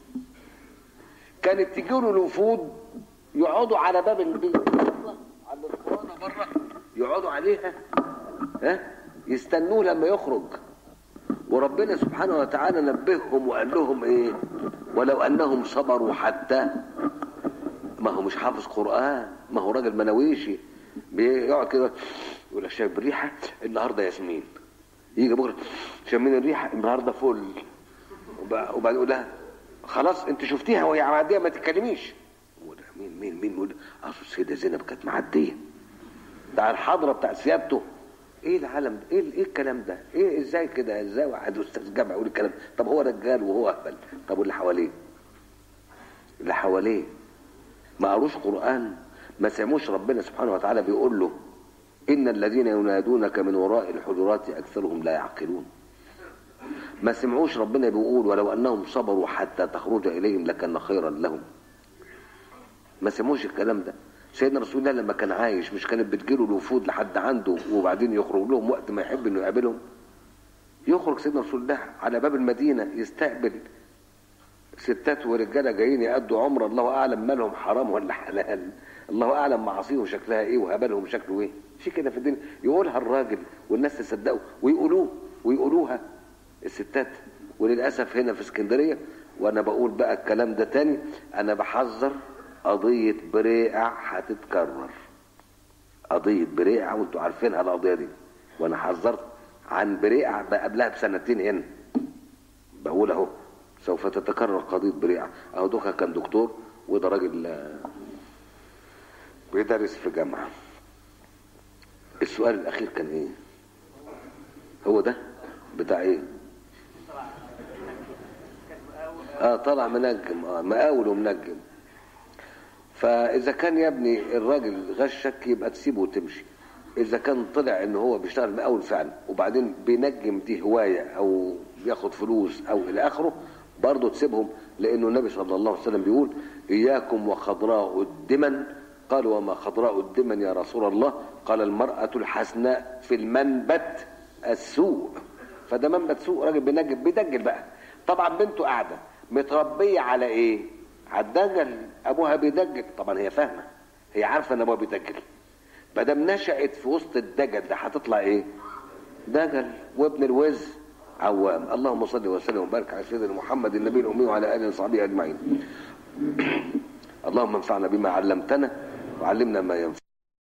Speaker 1: كانت تجيله الوفود يقعدوا على باب البيت على الاسطوانه بره يقعدوا عليها ها يستنوه لما يخرج وربنا سبحانه وتعالى نبههم وقال لهم ايه ولو انهم صبروا حتى ما هو مش حافظ قران ما هو راجل مناويشي بيقعد كده يقول لك شايف الريحه النهارده ياسمين يجي بكره شامين الريحه النهارده فل وب- وبعدين يقول لها خلاص انت شفتيها وهي معديه ما تتكلميش وده مين مين مين يقول اصل السيده زينب كانت معديه ده على الحضره بتاع سيادته ايه العالم ده ايه ايه الكلام ده ايه ازاي كده ازاي واحد استاذ جامعه يقول الكلام ده؟ طب هو رجال وهو اهبل طب واللي حواليه اللي حواليه ما قروش قران ما سمعوش ربنا سبحانه وتعالى بيقول له ان الذين ينادونك من وراء الحجرات اكثرهم لا يعقلون ما سمعوش ربنا بيقول ولو انهم صبروا حتى تخرج اليهم لكان خيرا لهم ما سمعوش الكلام ده سيدنا رسول الله لما كان عايش مش كانت بتجيله الوفود لحد عنده وبعدين يخرج لهم وقت ما يحب انه يقابلهم يخرج سيدنا رسول الله على باب المدينه يستقبل ستات ورجاله جايين يأدوا عمره الله اعلم مالهم حرام ولا حلال الله اعلم معاصيهم شكلها ايه وهبلهم شكله ايه في كده في الدنيا يقولها الراجل والناس تصدقه ويقولوه ويقولوها الستات وللاسف هنا في اسكندريه وانا بقول بقى الكلام ده تاني انا بحذر قضيه بريقع هتتكرر قضيه بريقع وانتوا عارفينها القضيه دي وانا حذرت عن بريقع بقى قبلها بسنتين هنا بقول اهو سوف تتكرر قضيه بريقع اهو دوكا كان دكتور وده راجل آه، بيدرس في جامعه السؤال الاخير كان ايه هو ده بتاع ايه اه طلع منجم اه مقاول ومنجم فاذا كان يا ابني الراجل غشك يبقى تسيبه وتمشي اذا كان طلع ان هو بيشتغل مقاول فعلا وبعدين بينجم دي هوايه او بياخد فلوس او الى اخره برضه تسيبهم لانه النبي صلى الله عليه وسلم بيقول اياكم وخضراء الدمن قال وما خضراء الدمن يا رسول الله قال المراه الحسناء في المنبت السوء فده منبت سوء راجل بينجم بيدجل بقى طبعا بنته قاعده متربيه على ايه على الدجل ابوها بيدجل طبعا هي فاهمه هي عارفه ان ابوها بيدجل ما دام نشأت في وسط الدجل ده هتطلع ايه دجل وابن الوز عوام اللهم صل وسلم وبارك على سيدنا محمد النبي الامي وعلى اله وصحبه اجمعين اللهم انفعنا بما علمتنا وعلمنا ما ينفع